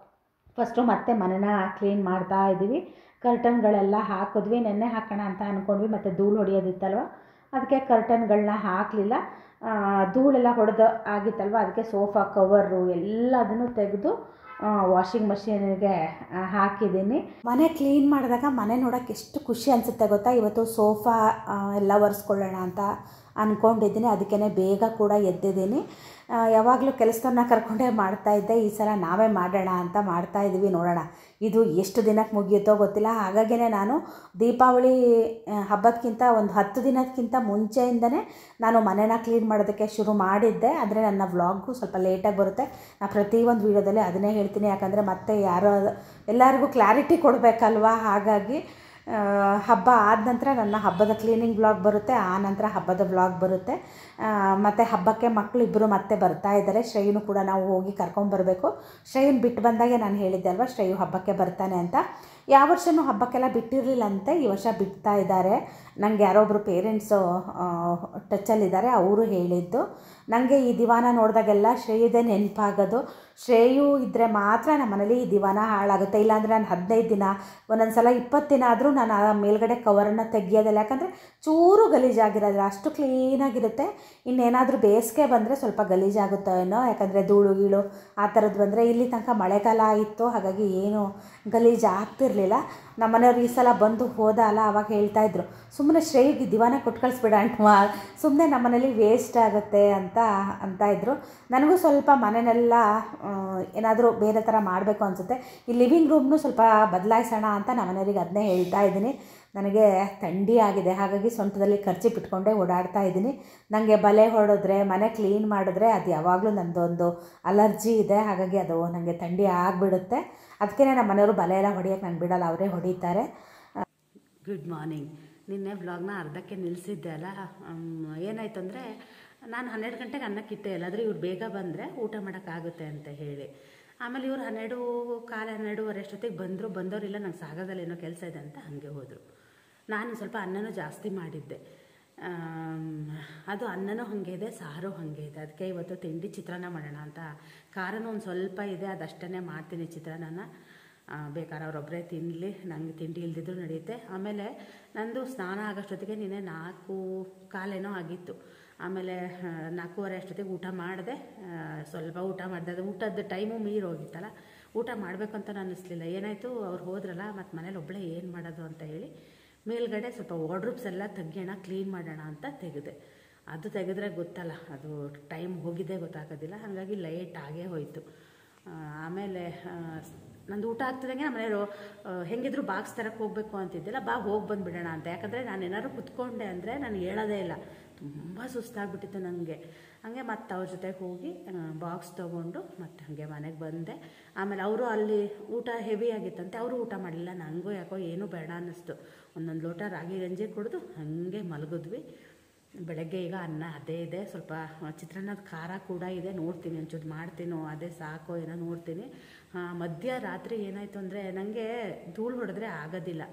ಫಸ್ಟು ಮತ್ತೆ ಮನೆನ ಕ್ಲೀನ್ ಮಾಡ್ತಾ ಇದ್ದೀವಿ ಕರ್ಟನ್ಗಳೆಲ್ಲ ಹಾಕಿದ್ವಿ ನೆನ್ನೆ ಹಾಕೋಣ ಅಂತ ಅಂದ್ಕೊಂಡ್ವಿ ಮತ್ತು ಧೂಳು ಹೊಡೆಯೋದಿತ್ತಲ್ವ ಅದಕ್ಕೆ ಕರ್ಟನ್ಗಳನ್ನ ಹಾಕಲಿಲ್ಲ ಧೂಳೆಲ್ಲ ಹೊಡೆದು ಆಗಿತ್ತಲ್ವ ಅದಕ್ಕೆ ಸೋಫಾ ಕವರು ಎಲ್ಲದನ್ನು ತೆಗೆದು ವಾಷಿಂಗ್ ಮಷೀನಿಗೆ ಹಾಕಿದ್ದೀನಿ ಮನೆ ಕ್ಲೀನ್ ಮಾಡಿದಾಗ ಮನೆ ನೋಡೋಕ್ಕೆ ಎಷ್ಟು ಖುಷಿ ಅನಿಸುತ್ತೆ ಗೊತ್ತಾ ಇವತ್ತು ಸೋಫಾ ಆ, ಎಲ್ಲ ಒರೆಸ್ಕೊಳ್ಳೋಣ ಅಂತ ಅಂದ್ಕೊಂಡಿದ್ದೀನಿ ಅದಕ್ಕೇ ಬೇಗ ಕೂಡ ಎದ್ದಿದ್ದೀನಿ ಯಾವಾಗಲೂ ಕೆಲಸದನ್ನ ಕರ್ಕೊಂಡೇ ಮಾಡ್ತಾ ಇದ್ದೆ ಈ ಸಲ ನಾವೇ ಮಾಡೋಣ ಅಂತ ಮಾಡ್ತಾ ಇದ್ದೀವಿ ನೋಡೋಣ ಇದು ಎಷ್ಟು ದಿನಕ್ಕೆ ಮುಗಿಯುತ್ತೋ ಗೊತ್ತಿಲ್ಲ ಹಾಗಾಗಿನೇ ನಾನು ದೀಪಾವಳಿ ಆ, ಹಬ್ಬಕ್ಕಿಂತ ಒಂದು ಹತ್ತು ದಿನಕ್ಕಿಂತ ಮುಂಚೆಯಿಂದನೇ ನಾನು ಮನೇನ ಕ್ಲೀನ್ ಮಾಡೋದಕ್ಕೆ ಶುರು ಮಾಡಿದ್ದೆ ಆದರೆ ನನ್ನ ವ್ಲಾಗು ಸ್ವಲ್ಪ ಲೇಟಾಗಿ ಬರುತ್ತೆ ನಾನು ಪ್ರತಿಯೊಂದು ವೀಡಿಯೋದಲ್ಲಿ ಅದನ್ನೇ ಹೇಳ್ತೀನಿ ಯಾಕಂದರೆ ಮತ್ತೆ ಯಾರೋ ಎಲ್ಲರಿಗೂ ಕ್ಲಾರಿಟಿ ಕೊಡಬೇಕಲ್ವಾ ಹಾಗಾಗಿ ಆ, ಹಬ್ಬ ಆದ ನಂತರ ನನ್ನ ಹಬ್ಬದ ಕ್ಲೀನಿಂಗ್ ಬ್ಲಾಗ್ ಬರುತ್ತೆ ಆ ನಂತರ ಹಬ್ಬದ ಬ್ಲಾಗ್ ಬರುತ್ತೆ ಮತ್ತು ಹಬ್ಬಕ್ಕೆ ಮಕ್ಕಳು ಇಬ್ಬರು ಮತ್ತೆ ಬರ್ತಾ ಇದ್ದಾರೆ ಶ್ರೇಯನು ಕೂಡ ನಾವು ಹೋಗಿ ಕರ್ಕೊಂಬರ್ಬೇಕು ಶ್ರೇಯನ್ ಬಿಟ್ಟು ಬಂದಾಗೆ ನಾನು ಹೇಳಿದ್ದೆ ಅಲ್ವಾ ಶ್ರೇಯು ಹಬ್ಬಕ್ಕೆ ಬರ್ತಾನೆ ಅಂತ ಯಾವ ವರ್ಷವೂ ಹಬ್ಬಕ್ಕೆಲ್ಲ ಬಿಟ್ಟಿರಲಿಲ್ಲಂತೆ ಈ ವರ್ಷ ಬಿಡ್ತಾ ಇದ್ದಾರೆ ನನಗೆ ಯಾರೊಬ್ಬರು ಪೇರೆಂಟ್ಸು ಟಚಲ್ಲಿದ್ದಾರೆ ಅವರು ಹೇಳಿದ್ದು ನನಗೆ ಈ ದಿವಾನ ನೋಡಿದಾಗೆಲ್ಲ ಶ್ರೇಯದೇ ನೆನಪಾಗೋದು ಶ್ರೇಯು ಇದ್ದರೆ ಮಾತ್ರ ನಮ್ಮ ಮನೇಲಿ ಈ ದಿವಾನ ಹಾಳಾಗುತ್ತೆ ಇಲ್ಲಾಂದರೆ ನಾನು ಹದಿನೈದು ದಿನ ಒಂದೊಂದು ಸಲ ಇಪ್ಪತ್ತು ದಿನ ಆದರೂ ನಾನು ಆ ಮೇಲ್ಗಡೆ ಕವರನ್ನು ತೆಗಿಯೋದಿಲ್ಲ ಯಾಕಂದರೆ ಚೂರು ಗಲೀಜಾಗಿರೋದಿಲ್ಲ ಅಷ್ಟು ಕ್ಲೀನಾಗಿರುತ್ತೆ ಇನ್ನೇನಾದರೂ ಬೇಸಿಗೆ ಬಂದರೆ ಸ್ವಲ್ಪ ಗಲೀಜಾಗುತ್ತೋ ಏನೋ ಯಾಕಂದರೆ ಧೂಳು ಗೀಳು ಆ ಥರದ್ದು ಬಂದರೆ ಇಲ್ಲಿ ತನಕ ಮಳೆಗಾಲ ಇತ್ತು ಹಾಗಾಗಿ ಏನು ಗಲೀಜು ಆಗ್ತಿರ್ಲಿಲ್ಲ ನಮ್ಮ ಮನೆಯವ್ರು ಈ ಸಲ ಬಂದು ಹೋದ ಅಲ್ಲ ಅವಾಗ ಹೇಳ್ತಾ ಇದ್ರು ಸುಮ್ಮನೆ ಶ್ರೇಯಿಗೆ ದಿವಾನ ಕೊಟ್ಟು ಕಳಿಸ್ಬಿಡ ಅಂಟವಾ ಸುಮ್ಮನೆ ನಮ್ಮನೇಲಿ ವೇಸ್ಟ್ ಆಗುತ್ತೆ ಅಂತ ಅಂತ ಇದ್ರು ನನಗೂ ಸ್ವಲ್ಪ ಮನೆನೆಲ್ಲ ಏನಾದರೂ ಬೇರೆ ಥರ ಮಾಡಬೇಕು ಅನಿಸುತ್ತೆ ಈ ಲಿವಿಂಗ್ ರೂಮ್ನು ಸ್ವಲ್ಪ ಬದಲಾಯಿಸೋಣ ಅಂತ ನಮ್ಮ ಮನೆಯವ್ರಿಗೆ ಅದನ್ನೇ ಹೇಳ್ತಾ ಇದ್ದೀನಿ ನನಗೆ ಥಂಡಿ ಆಗಿದೆ ಹಾಗಾಗಿ ಸೊಂಟದಲ್ಲಿ ಖರ್ಚು ಬಿಟ್ಕೊಂಡೇ ಓಡಾಡ್ತಾ ಇದ್ದೀನಿ ನನಗೆ ಬಲೆ ಹೊಡೆದ್ರೆ ಮನೆ ಕ್ಲೀನ್ ಮಾಡಿದ್ರೆ ಅದು ಯಾವಾಗಲೂ ನನ್ನದೊಂದು ಅಲರ್ಜಿ ಇದೆ ಹಾಗಾಗಿ ಅದು ನನಗೆ ಥಂಡಿ ಆಗಿಬಿಡುತ್ತೆ ಅದಕ್ಕೆ ನಮ್ಮ ಮನೆಯವರು ಬಲೆ ಎಲ್ಲ ಹೊಡಿಯೋಕ್ಕೆ ನಾನು ಬಿಡಲ್ಲ ಅವರೇ ಹೊಡಿತಾರೆ ಗುಡ್ ಮಾರ್ನಿಂಗ್ ನಿನ್ನೆ ಬ್ಲಾಗ್ನ ಅರ್ಧಕ್ಕೆ ನಿಲ್ಲಿಸಿದ್ದೆ ಅಲ್ಲ ಮ್, ಏನಾಯ್ತು ಅಂದರೆ ನಾನು ಹನ್ನೆರಡು ಗಂಟೆಗೆ ಅನ್ನಕ್ಕಿಟ್ಟೆ ಎಲ್ಲಾದರೂ ಇವ್ರು ಬೇಗ ಬಂದರೆ ಊಟ ಮಾಡೋಕ್ಕಾಗುತ್ತೆ ಅಂತ ಹೇಳಿ ಆಮೇಲೆ ಇವ್ರು ಹನ್ನೆರಡು ಕಾಲ ಹನ್ನೆರಡುವರೆ ಅಷ್ಟೊತ್ತಿಗೆ ಬಂದರು ಬಂದವರಿಲ್ಲ ನಂಗೆ ಸಾಗದಲ್ಲಿ ಏನೋ ಕೆಲಸ ಇದೆ ಅಂತ ಹಾಗೆ ಹೋದರು ನಾನು ಸ್ವಲ್ಪ ಅನ್ನನೂ ಜಾಸ್ತಿ ಮಾಡಿದ್ದೆ ಆಮ್, ಅದು ಅನ್ನನೂ ಹಾಗೆ ಇದೆ ಸಾರು ಹಾಗೆ ಇದೆ ಅದಕ್ಕೆ ಇವತ್ತು ತಿಂಡಿ ಚಿತ್ರಾನ್ನ ಮಾಡೋಣ ಅಂತ ಖಾರನೂ ಒಂದು ಸ್ವಲ್ಪ ಇದೆ ಅದಷ್ಟೇ ಮಾಡ್ತೀನಿ ಚಿತ್ರಾನ್ನ ಆ, ಬೇಕಾದ್ರೆ ಅವರೊಬ್ಬರೇ ತಿನ್ನಲಿ ನನಗೆ ತಿಂಡಿ ಇಲ್ದಿದ್ರು ನಡೆಯುತ್ತೆ ಆಮೇಲೆ ನಂದು ಸ್ನಾನ ಆಗೋಷ್ಟೊತ್ತಿಗೆ ನಿನ್ನೆ ನಾಲ್ಕು ಕಾಲೇನೋ ಆಗಿತ್ತು ಆಮೇಲೆ ಆ, ನಾಲ್ಕೂವರೆ ಅಷ್ಟೊತ್ತಿಗೆ ಊಟ ಮಾಡಿದೆ ಸ್ವಲ್ಪ ಊಟ ಮಾಡಿದೆ ಅದು ಊಟದ ಟೈಮು ಮೀರಿ ಹೋಗಿತ್ತಲ್ಲ ಊಟ ಮಾಡಬೇಕು ಅಂತ ಅನ್ನಿಸ್ಲಿಲ್ಲ ಏನಾಯಿತು ಅವ್ರು ಹೋದ್ರಲ್ಲ ಮತ್ತು ಮನೇಲಿ ಒಬ್ಬಳೇ ಏನು ಮಾಡೋದು ಅಂತ ಹೇಳಿ ಮೇಲ್ಗಡೆ ಸ್ವಲ್ಪ ವಾರ್ಡ್ರೂಬ್ಸ್ ಎಲ್ಲ ತೆಗಿಯೋಣ ಕ್ಲೀನ್ ಮಾಡೋಣ ಅಂತ ತೆಗೆದೆ ಅದು ತೆಗೆದ್ರೆ ಗೊತ್ತಲ್ಲ ಅದು ಟೈಮ್ ಹೋಗಿದ್ದೇ ಗೊತ್ತಾಗೋದಿಲ್ಲ ಹಾಗಾಗಿ ಲೈಟ್ ಆಗೇ ಹೋಯಿತು ಆ, ಆಮೇಲೆ ಆ, ನಂದು ಊಟ ಆಗ್ತಿದಂಗೆ ನಮ್ಮ ಮನೆಯವರು ಹೆಂಗಿದ್ರು ಬಾಕ್ಸ್ ತರಕ್ಕೆ ಹೋಗಬೇಕು ಅಂತಿದ್ದಿಲ್ಲ ಬಾ ಹೋಗಿ ಬಂದುಬಿಡೋಣ ಅಂತ ಯಾಕಂದರೆ ನಾನು ಏನಾದ್ರು ಕುತ್ಕೊಂಡೆ ಅಂದರೆ ನಾನು ಹೇಳೋದೇ ಇಲ್ಲ ತುಂಬ ಸುಸ್ತಾಗ್ಬಿಟ್ಟಿತ್ತು ನನಗೆ ಹಂಗೆ ಮತ್ತೆ ಅವ್ರ ಜೊತೆಗೆ ಹೋಗಿ ಬಾಕ್ಸ್ ತೊಗೊಂಡು ಮತ್ತೆ ಹಾಗೆ ಮನೆಗೆ ಬಂದೆ ಆಮೇಲೆ ಅವರು ಅಲ್ಲಿ ಊಟ ಹೆವಿ ಆಗಿತ್ತಂತೆ ಅವರು ಊಟ ಮಾಡಲಿಲ್ಲ ನನಗೂ ಯಾಕೋ ಏನೂ ಬೇಡ ಅನ್ನಿಸ್ತು ಒಂದೊಂದು ಲೋಟ ರಾಗಿ ಗಂಜಿ ಕುಡಿದು ಹಾಗೆ ಮಲಗಿದ್ವಿ ಬೆಳಗ್ಗೆ ಈಗ ಅನ್ನ ಅದೇ ಇದೆ ಸ್ವಲ್ಪ ಚಿತ್ರಾನ್ನದ ಖಾರ ಕೂಡ ಇದೆ ನೋಡ್ತೀನಿ ಒಂಚೂರು ಮಾಡ್ತೀನೋ ಅದೇ ಸಾಕೋ ಏನೋ ನೋಡ್ತೀನಿ ಆ, ಮಧ್ಯ ರಾತ್ರಿ ಏನಾಯಿತು ಅಂದರೆ ನನಗೆ ಧೂಳು ಹೊಡೆದ್ರೆ ಆಗೋದಿಲ್ಲ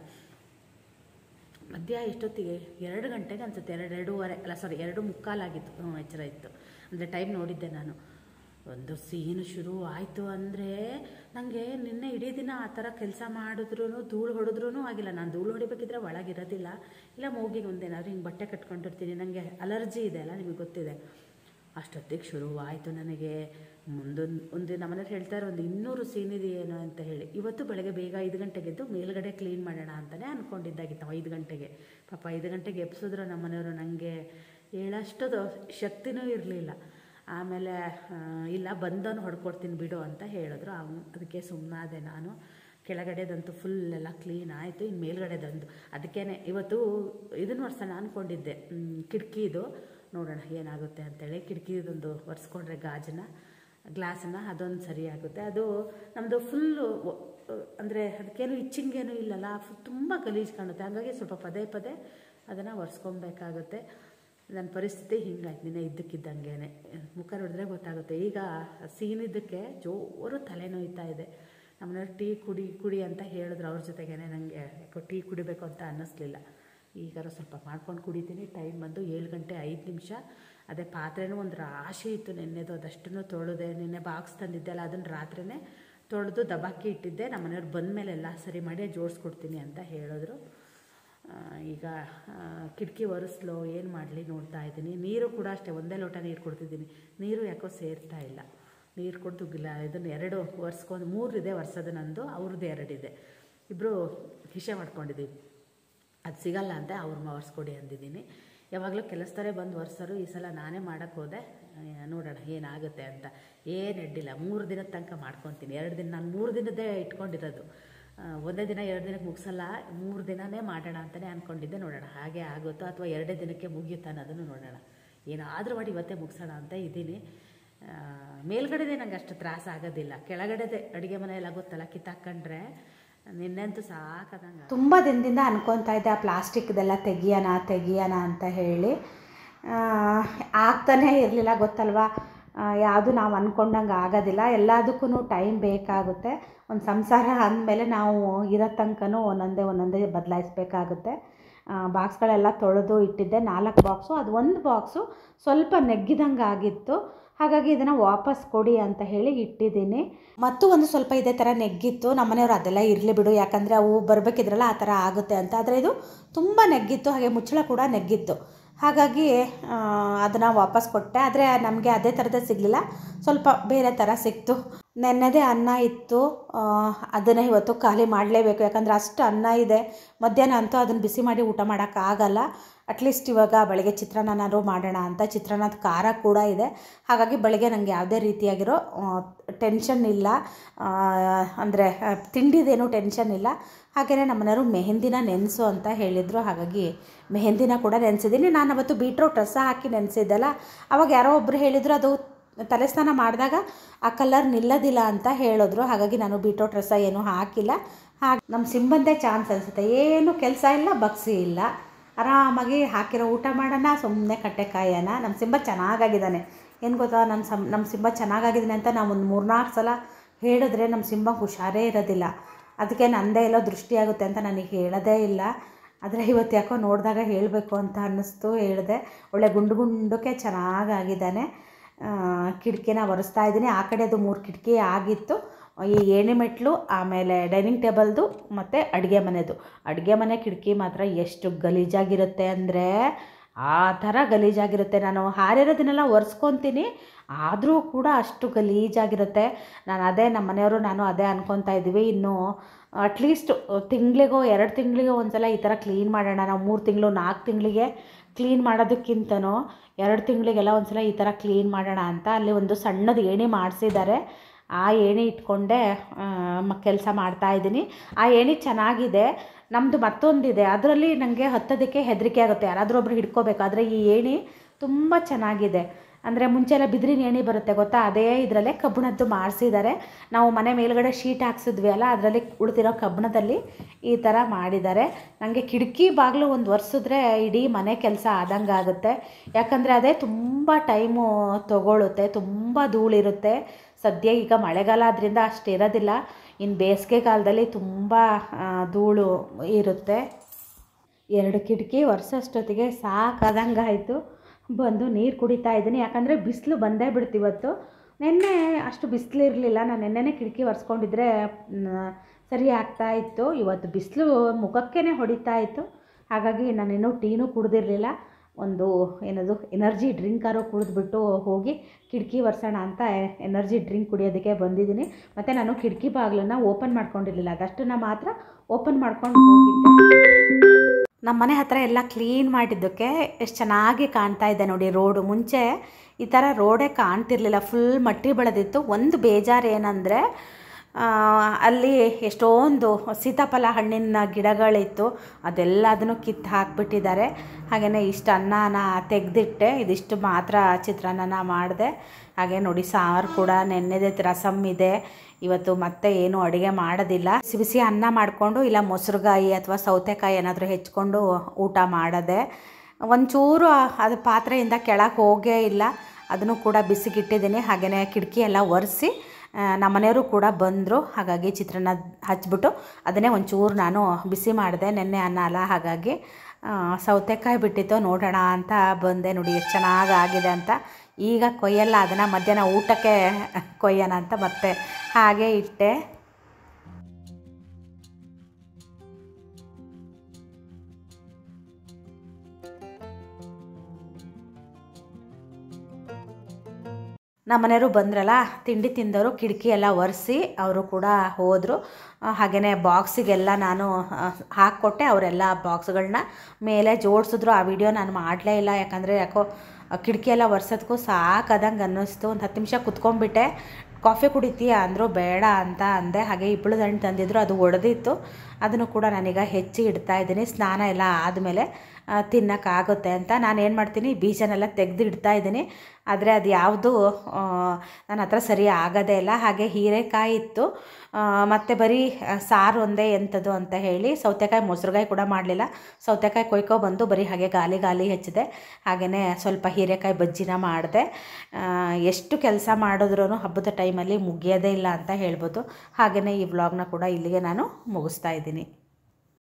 ಮಧ್ಯ ಎಷ್ಟೊತ್ತಿಗೆ ಎರಡು ಗಂಟೆಗೆ ಅನ್ಸುತ್ತೆ ಎರಡು ಎರಡೂವರೆ ಅಲ್ಲ ಸಾರಿ ಎರಡು ಮುಕ್ಕಾಲಾಗಿತ್ತು ಹ್ಞೂ ಎಚ್ಚರ ಇತ್ತು ಅಂದರೆ ಟೈಮ್ ನೋಡಿದ್ದೆ ನಾನು ಒಂದು ಸೀನು ಶುರು ಆಯಿತು ಅಂದರೆ ನನಗೆ ನಿನ್ನೆ ಇಡೀ ದಿನ ಆ ಥರ ಕೆಲಸ ಮಾಡಿದ್ರೂ ಧೂಳು ಹೊಡೆದ್ರೂ ಆಗಿಲ್ಲ ನಾನು ಧೂಳು ಹೊಡಿಬೇಕಿದ್ರೆ ಒಳಗಿರೋದಿಲ್ಲ ಇಲ್ಲ ಮೂಗಿಗೆ ಒಂದೇನಾದ್ರು ಹಿಂಗೆ ಬಟ್ಟೆ ಕಟ್ಕೊಂಡಿರ್ತೀನಿ ನನಗೆ ಅಲರ್ಜಿ ಇದೆ ಅಲ್ಲ ನಿಮಗೆ ಗೊತ್ತಿದೆ ಅಷ್ಟೊತ್ತಿಗೆ ಶುರುವಾಯಿತು ನನಗೆ ಮುಂದೊಂದು ಒಂದು ನಮ್ಮನೇಲಿ ಹೇಳ್ತಾರೆ ಒಂದು ಇನ್ನೂರು ಸೀನ್ ಇದೆಯೇನೋ ಅಂತ ಹೇಳಿ ಇವತ್ತು ಬೆಳಗ್ಗೆ ಬೇಗ ಐದು ಗಂಟೆಗೆದ್ದು ಮೇಲ್ಗಡೆ ಕ್ಲೀನ್ ಮಾಡೋಣ ಅಂತಲೇ ಅಂದ್ಕೊಂಡಿದ್ದಾಗಿತ್ತು ನಾವು ಐದು ಗಂಟೆಗೆ ಪಾಪ ಐದು ಗಂಟೆಗೆ ಎಬ್ಸಿದ್ರು ನಮ್ಮನೆಯವರು ನನಗೆ ಹೇಳೋಷ್ಟದು ಶಕ್ತಿನೂ ಇರಲಿಲ್ಲ ಆಮೇಲೆ ಆ, ಇಲ್ಲ ಬಂದವನು ಹೊಡ್ಕೊಡ್ತೀನಿ ಬಿಡು ಅಂತ ಹೇಳಿದ್ರು ಅವ್ನು ಅದಕ್ಕೆ ಸುಮ್ಮನಾದೆ ನಾನು ಕೆಳಗಡೆದಂತೂ ಫುಲ್ ಎಲ್ಲ ಕ್ಲೀನ್ ಆಯಿತು ಇನ್ನು ಮೇಲ್ಗಡೆದಂದು ಅದಕ್ಕೇ ಇವತ್ತು ಇದನ್ನು ಒರ್ಸೋಣ ಅಂದ್ಕೊಂಡಿದ್ದೆ ಕಿಟಕಿದು ನೋಡೋಣ ಏನಾಗುತ್ತೆ ಅಂತೇಳಿ ಕಿಟಕಿದೊಂದು ಒರೆಸ್ಕೊಂಡ್ರೆ ಗಾಜನ್ನ ಗ್ಲಾಸನ್ನ ಅದೊಂದು ಸರಿ ಆಗುತ್ತೆ ಅದು ನಮ್ಮದು ಫುಲ್ಲು ಅಂದರೆ ಅದಕ್ಕೇನು ಇಚ್ಚಿಂಗೇನು ಇಲ್ಲಲ್ಲ ಫು- ತುಂಬ ಗಲೀಜು ಕಾಣುತ್ತೆ ಹಾಗಾಗಿ ಸ್ವಲ್ಪ ಪದೇ ಪದೇ ಅದನ್ನು ಒರೆಸ್ಕೊಬೇಕಾಗುತ್ತೆ ನನ್ನ ಪರಿಸ್ಥಿತಿ ಹಿಂಗಾಯ್ತು ನಿನ್ನೆ ಇದ್ದಕ್ಕಿದ್ದಂಗೆ ಮುಖ ನೋಡಿದ್ರೆ ಗೊತ್ತಾಗುತ್ತೆ ಈಗ ಸೀನಿದ್ದಕ್ಕೆ ಜೋರು ತಲೆನೋಯ್ತಾ ಇದೆ ನಮ್ಮನೆಯವ್ರು ಟೀ ಕುಡಿ ಕುಡಿ ಅಂತ ಹೇಳಿದ್ರು ಅವ್ರ ಜೊತೆಗೇನೆ ನನಗೆ ಯಾಕೋ ಟೀ ಕುಡಿಬೇಕು ಅಂತ ಅನ್ನಿಸ್ಲಿಲ್ಲ ಈಗಾರು ಸ್ವಲ್ಪ ಮಾಡ್ಕೊಂಡು ಕುಡಿತೀನಿ ಟೈಮ್ ಬಂದು ಏಳು ಗಂಟೆ ಐದು ನಿಮಿಷ ಅದೇ ಪಾತ್ರೆನೂ ಒಂದು ರಾಶಿ ಇತ್ತು ನೆನ್ನೆದು ಅದಷ್ಟನ್ನು ತೊಳೆದೆ ನಿನ್ನೆ ಬಾಕ್ಸ್ ತಂದಿದ್ದೆ ಅಲ್ಲ ಅದನ್ನು ರಾತ್ರಿನೇ ತೊಳೆದು ದಬಾಕಿ ಇಟ್ಟಿದ್ದೆ ನಮ್ಮ ಮನೆಯವ್ರು ಬಂದ ಮೇಲೆ ಎಲ್ಲ ಸರಿ ಮಾಡಿ ಜೋಡಿಸ್ಕೊಡ್ತೀನಿ ಅಂತ ಹೇಳಿದ್ರು ಆ, ಈಗ ಆ, ಕಿಟಕಿ ಒರೆಸ್ಲೋ ಏನು ಮಾಡಲಿ ನೋಡ್ತಾ ಇದ್ದೀನಿ ನೀರು ಕೂಡ ಅಷ್ಟೇ ಒಂದೇ ಲೋಟ ನೀರು ಕೊಡ್ತಿದ್ದೀನಿ ನೀರು ಯಾಕೋ ಸೇರ್ತಾ ಇಲ್ಲ ನೀರು ಕೊಡ್ತು ಗಿಲ್ಲ ಇದನ್ನು ಎರಡು ಒರೆಸ್ಕೊಂಡು ಮೂರಿದೆ ಒರೆಸೋದು ನಂದು ಅವ್ರದ್ದು ಎರಡಿದೆ ಇಬ್ಬರು ಹಿಶೆ ಮಾಡ್ಕೊಂಡಿದ್ದೀವಿ ಅದು ಸಿಗಲ್ಲ ಅಂತ ಅವ್ರನ್ನ ಒರೆಸ್ಕೊಡಿ ಅಂದಿದ್ದೀನಿ ಯಾವಾಗಲೂ ಕೆಲಸದವರೇ ಬಂದು ಒರೆಸೋರು ಈ ಸಲ ನಾನೇ ಮಾಡೋಕ್ಕೆ ಹೋದೆ ಆ, ನೋಡೋಣ ಏನಾಗುತ್ತೆ ಅಂತ ಏನು ಅಡ್ಡಿಲ್ಲ ಮೂರು ದಿನದ ತನಕ ಮಾಡ್ಕೊತೀನಿ ಎರಡು ದಿನ ನಾನು ಮೂರು ದಿನದ್ದೇ ಇಟ್ಕೊಂಡಿರೋದು ಆ, ಒಂದೇ ದಿನ ಎರಡು ದಿನಕ್ಕೆ ಮುಗಿಸಲ್ಲ ಮೂರು ದಿನನೇ ಮಾಡೋಣ ಅಂತಲೇ ಅಂದ್ಕೊಂಡಿದ್ದೆ ನೋಡೋಣ ಹಾಗೆ ಆಗುತ್ತೋ ಅಥವಾ ಎರಡೇ ದಿನಕ್ಕೆ ಮುಗಿಯುತ್ತಾ ಅನ್ನೋದನ್ನು ನೋಡೋಣ ಏನಾದರೂ ಮಾಡಿ ಇವತ್ತೇ ಮುಗಿಸೋಣ ಅಂತ ಇದ್ದೀನಿ ಆ, ಮೇಲ್ಗಡೆದೇ ನಂಗೆ ಅಷ್ಟು ತ್ರಾಸ ಆಗೋದಿಲ್ಲ ಕೆಳಗಡೆದೇ ಅಡುಗೆ ಮನೆ ಎಲ್ಲ ಗೊತ್ತಲ್ಲ ಕಿತ್ತಾಕೊಂಡ್ರೆ ನಿನ್ನೆಂತೂ ಸಾಕಾದಂಗೆ ತುಂಬ ದಿನದಿಂದ ಅನ್ಕೊತಾ ಇದ್ದೆ ಆ ಪ್ಲಾಸ್ಟಿಕ್ದೆಲ್ಲ ತೆಗಿಯೋಣ ತೆಗಿಯೋಣ ಅಂತ ಹೇಳಿ ಆ, ಆಗ್ತಾನೇ ಇರಲಿಲ್ಲ ಗೊತ್ತಲ್ವಾ ಯಾವುದು ನಾವು ಅಂದ್ಕೊಂಡಂಗೆ ಆಗೋದಿಲ್ಲ ಎಲ್ಲದಕ್ಕೂ ಟೈಮ್ ಬೇಕಾಗುತ್ತೆ ಒಂದು ಸಂಸಾರ ಅಂದಮೇಲೆ ನಾವು ಇರೋ ತನಕನೂ ಒಂದೊಂದೇ ಒಂದೊಂದೇ ಬದಲಾಯಿಸ್ಬೇಕಾಗುತ್ತೆ ಬಾಕ್ಸ್ಗಳೆಲ್ಲ ತೊಳೆದು ಇಟ್ಟಿದ್ದೆ ನಾಲ್ಕು ಬಾಕ್ಸು ಅದು ಒಂದು ಬಾಕ್ಸು ಸ್ವಲ್ಪ ನೆಗ್ಗಿದಂಗೆ ಆಗಿತ್ತು ಹಾಗಾಗಿ ಇದನ್ನು ವಾಪಸ್ ಕೊಡಿ ಅಂತ ಹೇಳಿ ಇಟ್ಟಿದ್ದೀನಿ ಮತ್ತು ಒಂದು ಸ್ವಲ್ಪ ಇದೇ ಥರ ನೆಗ್ಗಿತ್ತು ನಮ್ಮನೆಯವರು ಅದೆಲ್ಲ ಇರಲಿ ಬಿಡು ಯಾಕಂದರೆ ಅವು ಬರಬೇಕಿದ್ರಲ್ಲ ಆ ಥರ ಆಗುತ್ತೆ ಅಂತ ಆದರೆ ಇದು ತುಂಬ ನೆಗ್ಗಿತ್ತು ಹಾಗೆ ಮುಚ್ಚಳ ಕೂಡ ನೆಗ್ಗಿತ್ತು ಹಾಗಾಗಿ ಅದನ್ನು ವಾಪಸ್ ಕೊಟ್ಟೆ ಆದರೆ ನಮಗೆ ಅದೇ ಥರದೇ ಸಿಗಲಿಲ್ಲ ಸ್ವಲ್ಪ ಬೇರೆ ಥರ ಸಿಕ್ತು ನೆನ್ನೆದೇ ಅನ್ನ ಇತ್ತು ಅದನ್ನು ಇವತ್ತು ಖಾಲಿ ಮಾಡಲೇಬೇಕು ಯಾಕಂದರೆ ಅಷ್ಟು ಅನ್ನ ಇದೆ ಮಧ್ಯಾಹ್ನ ಅಂತೂ ಅದನ್ನು ಬಿಸಿ ಮಾಡಿ ಊಟ ಮಾಡೋಕ್ಕಾಗಲ್ಲ ಅಟ್ಲೀಸ್ಟ್ ಇವಾಗ ಬೆಳಗ್ಗೆ ಚಿತ್ರಾನ್ನನಾದ್ರು ಮಾಡೋಣ ಅಂತ ಚಿತ್ರಾನ್ನದ ಖಾರ ಕೂಡ ಇದೆ ಹಾಗಾಗಿ ಬೆಳಗ್ಗೆ ನನಗೆ ಯಾವುದೇ ರೀತಿಯಾಗಿರೋ ಟೆನ್ಷನ್ ಇಲ್ಲ ಅಂದರೆ ತಿಂಡಿದೇನು ಟೆನ್ಷನ್ ಇಲ್ಲ ಹಾಗೆಯೇ ನಮ್ಮನೆಯವರು ಮೆಹಂದಿನ ನೆನೆಸು ಅಂತ ಹೇಳಿದರು ಹಾಗಾಗಿ ಮೆಹಂದಿನ ಕೂಡ ನೆನೆಸಿದ್ದೀನಿ ನಾನು ಅವತ್ತು ಬೀಟ್ರೋಟ್ ರಸ ಹಾಕಿ ನೆನೆಸಿದ್ದೆಲ್ಲ ಅವಾಗ ಯಾರೋ ಒಬ್ಬರು ಹೇಳಿದರು ಅದು ತಲೆ ಸ್ನಾನ ಮಾಡಿದಾಗ ಆ ಕಲರ್ ನಿಲ್ಲೋದಿಲ್ಲ ಅಂತ ಹೇಳಿದ್ರು ಹಾಗಾಗಿ ನಾನು ಬೀಟ್ರೋಟ್ ರಸ ಏನೂ ಹಾಕಿಲ್ಲ ಹಾಗೆ ನಮ್ಮ ಸಿಂಬಂದೇ ಚಾನ್ಸ್ ಅನಿಸುತ್ತೆ ಏನು ಕೆಲಸ ಇಲ್ಲ ಬಗ್ಸಿ ಇಲ್ಲ ಆರಾಮಾಗಿ ಹಾಕಿರೋ ಊಟ ಮಾಡೋಣ ಸುಮ್ಮನೆ ಕಟ್ಟೆ ಕಾಯೋಣ ನಮ್ಮ ಸಿಂಬ ಚೆನ್ನಾಗಾಗಿದ್ದಾನೆ ಏನು ಗೊತ್ತಾ ನನ್ನ ಸಂ ನಮ್ಮ ಸಿಂಬ ಚೆನ್ನಾಗಾಗಿದ್ದಾನೆ ಅಂತ ನಾವು ಒಂದು ಮೂರ್ನಾಲ್ಕು ಸಲ ಹೇಳಿದ್ರೆ ನಮ್ಮ ಸಿಂಬಂಗೆ ಹುಷಾರೇ ಇರೋದಿಲ್ಲ ಅದಕ್ಕೆ ನಂದೇ ಎಲ್ಲೋ ದೃಷ್ಟಿಯಾಗುತ್ತೆ ಅಂತ ನನಗೆ ಹೇಳೋದೇ ಇಲ್ಲ ಆದರೆ ಇವತ್ತು ಯಾಕೋ ನೋಡಿದಾಗ ಹೇಳಬೇಕು ಅಂತ ಅನ್ನಿಸ್ತು ಹೇಳಿದೆ ಒಳ್ಳೆ ಗುಂಡು ಗುಂಡಕ್ಕೆ ಚೆನ್ನಾಗಾಗಿದ್ದಾನೆ ಆ, ಕಿಟಕಿನ ಒರೆಸ್ತಾ ಇದ್ದೀನಿ ಆ ಕಡೆ ಅದು ಮೂರು ಕಿಟಕಿ ಆಗಿತ್ತು ಈ ಏಣಿ ಮೆಟ್ಲು ಆಮೇಲೆ ಡೈನಿಂಗ್ ಟೇಬಲ್ದು ಮತ್ತು ಅಡುಗೆ ಮನೆದು ಅಡುಗೆ ಮನೆ ಕಿಟಕಿ ಮಾತ್ರ ಎಷ್ಟು ಗಲೀಜಾಗಿರುತ್ತೆ ಅಂದರೆ ಆ ಥರ ಗಲೀಜಾಗಿರುತ್ತೆ ನಾನು ಹಾರಿರೋದನ್ನೆಲ್ಲ ಒರೆಸ್ಕೊತೀನಿ ಆದರೂ ಕೂಡ ಅಷ್ಟು ಗಲೀಜಾಗಿರುತ್ತೆ ನಾನು ಅದೇ ನಮ್ಮ ಮನೆಯವರು ನಾನು ಅದೇ ಅನ್ಕೊತಾ ಇದ್ದೀವಿ ಇನ್ನು ಅಟ್ಲೀಸ್ಟ್ ತಿಂಗಳಿಗೋ ಎರಡು ತಿಂಗಳಿಗೋ ಒಂದು ಸಲ ಈ ಥರ ಕ್ಲೀನ್ ಮಾಡೋಣ ನಾವು ಮೂರು ತಿಂಗಳು ನಾಲ್ಕು ತಿಂಗಳಿಗೆ ಕ್ಲೀನ್ ಮಾಡೋದಕ್ಕಿಂತನೂ ಎರಡು ತಿಂಗಳಿಗೆಲ್ಲ ಒಂದು ಸಲ ಈ ಥರ ಕ್ಲೀನ್ ಮಾಡೋಣ ಅಂತ ಅಲ್ಲಿ ಒಂದು ಸಣ್ಣದು ಏಣಿ ಮಾಡಿಸಿದ್ದಾರೆ ಆ ಏಣಿ ಇಟ್ಕೊಂಡೆ ಕೆಲಸ ಮಾಡ್ತಾ ಇದ್ದೀನಿ ಆ ಏಣಿ ಚೆನ್ನಾಗಿದೆ ನಮ್ಮದು ಮತ್ತೊಂದಿದೆ ಅದರಲ್ಲಿ ನನಗೆ ಹತ್ತೋದಕ್ಕೆ ಹೆದರಿಕೆ ಆಗುತ್ತೆ ಯಾರಾದರೂ ಒಬ್ರು ಹಿಡ್ಕೋಬೇಕು ಆದರೆ ಈ ಏಣಿ ತುಂಬ ಚೆನ್ನಾಗಿದೆ ಅಂದರೆ ಮುಂಚೆ ಎಲ್ಲ ಬಿದಿರಿ ನೇಣಿ ಬರುತ್ತೆ ಗೊತ್ತಾ ಅದೇ ಇದರಲ್ಲೇ ಕಬ್ಬಣದ್ದು ಮಾಡಿಸಿದ್ದಾರೆ ನಾವು ಮನೆ ಮೇಲ್ಗಡೆ ಶೀಟ್ ಹಾಕ್ಸಿದ್ವಿ ಅಲ್ಲ ಅದರಲ್ಲಿ ಉಳಿದಿರೋ ಕಬ್ಬಣದಲ್ಲಿ ಈ ಥರ ಮಾಡಿದ್ದಾರೆ ನನಗೆ ಕಿಟಕಿ ಬಾಗಿಲು ಒಂದು ಒರೆಸಿದ್ರೆ ಇಡೀ ಮನೆ ಕೆಲಸ ಆದಂಗೆ ಆಗುತ್ತೆ ಯಾಕಂದರೆ ಅದೇ ತುಂಬ ಟೈಮು ತಗೊಳ್ಳುತ್ತೆ ತುಂಬ ಧೂಳಿರುತ್ತೆ ಸದ್ಯ ಈಗ ಮಳೆಗಾಲ ಆದ್ದರಿಂದ ಅಷ್ಟು ಇರೋದಿಲ್ಲ ಇನ್ನು ಬೇಸಿಗೆ ಕಾಲದಲ್ಲಿ ತುಂಬ ಆ, ಧೂಳು ಇರುತ್ತೆ ಎರಡು ಕಿಟಕಿ ಒರೆಸೋಷ್ಟೊತ್ತಿಗೆ ಸಾಕಾದಂಗೆ ಆಯಿತು ಬಂದು ನೀರು ಕುಡಿತಾ ಇದ್ದೀನಿ ಯಾಕಂದರೆ ಬಿಸಿಲು ಬಂದೇ ಬಿಡ್ತು ಇವತ್ತು ನಿನ್ನೆ ಅಷ್ಟು ಬಿಸಿಲು ಇರಲಿಲ್ಲ ನಾನು ನೆನ್ನೆನೇ ಕಿಟಕಿ ಒರೆಸ್ಕೊಂಡಿದ್ರೆ ಮ್, ಸರಿ ಆಗ್ತಾ ಇತ್ತು ಇವತ್ತು ಬಿಸಿಲು ಮುಖಕ್ಕೇ ಹೊಡಿತಾ ಇತ್ತು ಹಾಗಾಗಿ ನಾನಿನ್ನೂ ಟೀನೂ ಕುಡ್ದಿರಲಿಲ್ಲ ಒಂದು ಏನದು ಎನರ್ಜಿ ಡ್ರಿಂಕಾರು ಕುಡಿದ್ಬಿಟ್ಟು ಹೋಗಿ ಕಿಟಕಿ ಒರೆಸೋಣ ಅಂತ ಎನರ್ಜಿ ಡ್ರಿಂಕ್ ಕುಡಿಯೋದಕ್ಕೆ ಬಂದಿದ್ದೀನಿ ಮತ್ತು ನಾನು ಕಿಟಕಿ ಬಾಗಿಲನ್ನ ಓಪನ್ ಮಾಡ್ಕೊಂಡಿರಲಿಲ್ಲ ಅದಷ್ಟನ್ನು ಮಾತ್ರ ಓಪನ್ ಮಾಡ್ಕೊಂಡು ಹೋಗಿದ್ದೆ ನಮ್ಮ ಮನೆ ಹತ್ರ ಎಲ್ಲ ಕ್ಲೀನ್ ಮಾಡಿದ್ದಕ್ಕೆ ಎಷ್ಟು ಚೆನ್ನಾಗಿ ಕಾಣ್ತಾ ಇದೆ ನೋಡಿ ರೋಡು ಮುಂಚೆ ಈ ಥರ ರೋಡೇ ಕಾಣ್ತಿರ್ಲಿಲ್ಲ ಫುಲ್ ಮಟ್ಟಿ ಬೆಳೆದಿತ್ತು ಒಂದು ಬೇಜಾರು ಏನಂದರೆ ಅಲ್ಲಿ ಎಷ್ಟೊಂದು ಸೀತಾಫಲ ಹಣ್ಣಿನ ಗಿಡಗಳಿತ್ತು ಅದೆಲ್ಲದನ್ನು ಕಿತ್ತು ಹಾಕ್ಬಿಟ್ಟಿದ್ದಾರೆ ಹಾಗೆಯೇ ಇಷ್ಟು ಅನ್ನನ ತೆಗೆದಿಟ್ಟೆ ಇದಿಷ್ಟು ಮಾತ್ರ ಚಿತ್ರಾನ್ನನ ಮಾಡಿದೆ ಹಾಗೆ ನೋಡಿ ಸಾರು ಕೂಡ ನೆನ್ನೆದೆ ರಸಮ್ ಇದೆ ಇವತ್ತು ಮತ್ತೆ ಏನು ಅಡುಗೆ ಮಾಡೋದಿಲ್ಲ ಬಿಸಿ ಬಿಸಿ ಅನ್ನ ಮಾಡಿಕೊಂಡು ಇಲ್ಲ ಮೊಸರುಗಾಯಿ ಅಥವಾ ಸೌತೆಕಾಯಿ ಏನಾದರೂ ಹೆಚ್ಕೊಂಡು ಊಟ ಮಾಡೋದೆ ಒಂಚೂರು ಅದು ಪಾತ್ರೆಯಿಂದ ಕೆಳಗೆ ಹೋಗೇ ಇಲ್ಲ ಅದನ್ನು ಕೂಡ ಬಿಸಿಗಿಟ್ಟಿದ್ದೀನಿ ಹಾಗೆಯೇ ಕಿಟಕಿ ಎಲ್ಲ ಒರೆಸಿ ನಮ್ಮ ಮನೆಯವರು ಕೂಡ ಬಂದರು ಹಾಗಾಗಿ ಚಿತ್ರಾನ್ನ ಹಚ್ಬಿಟ್ಟು ಅದನ್ನೇ ಒಂಚೂರು ನಾನು ಬಿಸಿ ಮಾಡಿದೆ ನೆನ್ನೆ ಅನ್ನ ಅಲ್ಲ ಹಾಗಾಗಿ ಆ, ಸೌತೆಕಾಯಿ ಬಿಟ್ಟಿತ್ತು ನೋಡೋಣ ಅಂತ ಬಂದೆ ನೋಡಿ ಎಷ್ಟು ಚೆನ್ನಾಗಿ ಆಗಿದೆ ಅಂತ ಈಗ ಕೊಯ್ಯಲ್ಲ ಅದನ್ನು ಮಧ್ಯಾಹ್ನ ಊಟಕ್ಕೆ ಕೊಯ್ಯೋಣ ಅಂತ ಮತ್ತೆ ಹಾಗೆ ಇಟ್ಟೆ ನಮ್ಮ ಮನೆಯವರು ಬಂದ್ರಲ್ಲ ತಿಂಡಿ ತಿಂದವರು ಕಿಟಕಿ ಎಲ್ಲ ಒರೆಸಿ ಅವರು ಕೂಡ ಹೋದರು ಹಾಗೆಯೇ ಬಾಕ್ಸಿಗೆಲ್ಲ ನಾನು ಆ, ಹಾಕ್ಕೊಟ್ಟೆ ಅವರೆಲ್ಲ ಬಾಕ್ಸ್ಗಳನ್ನ ಮೇಲೆ ಜೋಡಿಸಿದ್ರು ಆ ವಿಡಿಯೋ ನಾನು ಮಾಡಲೇ ಇಲ್ಲ ಯಾಕಂದರೆ ಯಾಕೋ ಆ ಕಿಟಕಿ ಎಲ್ಲ ಒರೆಸೋದಕ್ಕೂ ಸಾಕಾದಂಗೆ ಅನ್ನಿಸ್ತು ಒಂದು ಹತ್ತು ನಿಮಿಷ ಕುತ್ಕೊಂಡ್ಬಿಟ್ಟೆ ಕಾಫಿ ಕುಡಿತೀಯ ಅಂದರು ಬೇಡ ಅಂತ ಅಂದೆ ಹಾಗೆ ಇಬ್ಬಳದ ಹಣ್ಣು ತಂದಿದ್ರು ಅದು ಒಡೆದಿತ್ತು ಅದನ್ನು ಕೂಡ ನಾನೀಗ ಹೆಚ್ಚಿ ಇಡ್ತಾ ಇದ್ದೀನಿ ಸ್ನಾನ ಎಲ್ಲ ಆದಮೇಲೆ ತಿನ್ನೋಕ್ಕಾಗುತ್ತೆ ಅಂತ ನಾನು ಏನು ಮಾಡ್ತೀನಿ ಬೀಜನೆಲ್ಲ ತೆಗೆದು ಇಡ್ತಾ ಇದ್ದೀನಿ ಆದರೆ ಅದು ಯಾವುದು ನನ್ನ ಹತ್ರ ಸರಿ ಆಗೋದೇ ಇಲ್ಲ ಹಾಗೆ ಹೀರೆಕಾಯಿ ಇತ್ತು ಮತ್ತು ಬರೀ ಆ, ಸಾರು ಒಂದೇ ಎಂಥದ್ದು ಅಂತ ಹೇಳಿ ಸೌತೆಕಾಯಿ ಮೊಸರುಗಾಯಿ ಕೂಡ ಮಾಡಲಿಲ್ಲ ಸೌತೆಕಾಯಿ ಕೊಯ್ಕೊ ಬಂದು ಬರೀ ಹಾಗೆ ಗಾಲಿ ಗಾಲಿ ಹೆಚ್ಚಿದೆ ಹಾಗೆಯೇ ಸ್ವಲ್ಪ ಹೀರೆಕಾಯಿ ಬಜ್ಜಿನ ಮಾಡಿದೆ ಎಷ್ಟು ಕೆಲಸ ಮಾಡಿದ್ರೂ ಹಬ್ಬದ ಟೈಮಲ್ಲಿ ಮುಗಿಯೋದೇ ಇಲ್ಲ ಅಂತ ಹೇಳ್ಬೋದು ಹಾಗೆಯೇ ಈ ವ್ಲಾಗ್ನ ಕೂಡ ಇಲ್ಲಿಗೆ ನಾನು ಮುಗಿಸ್ತಾ ಇದ್ದೀನಿ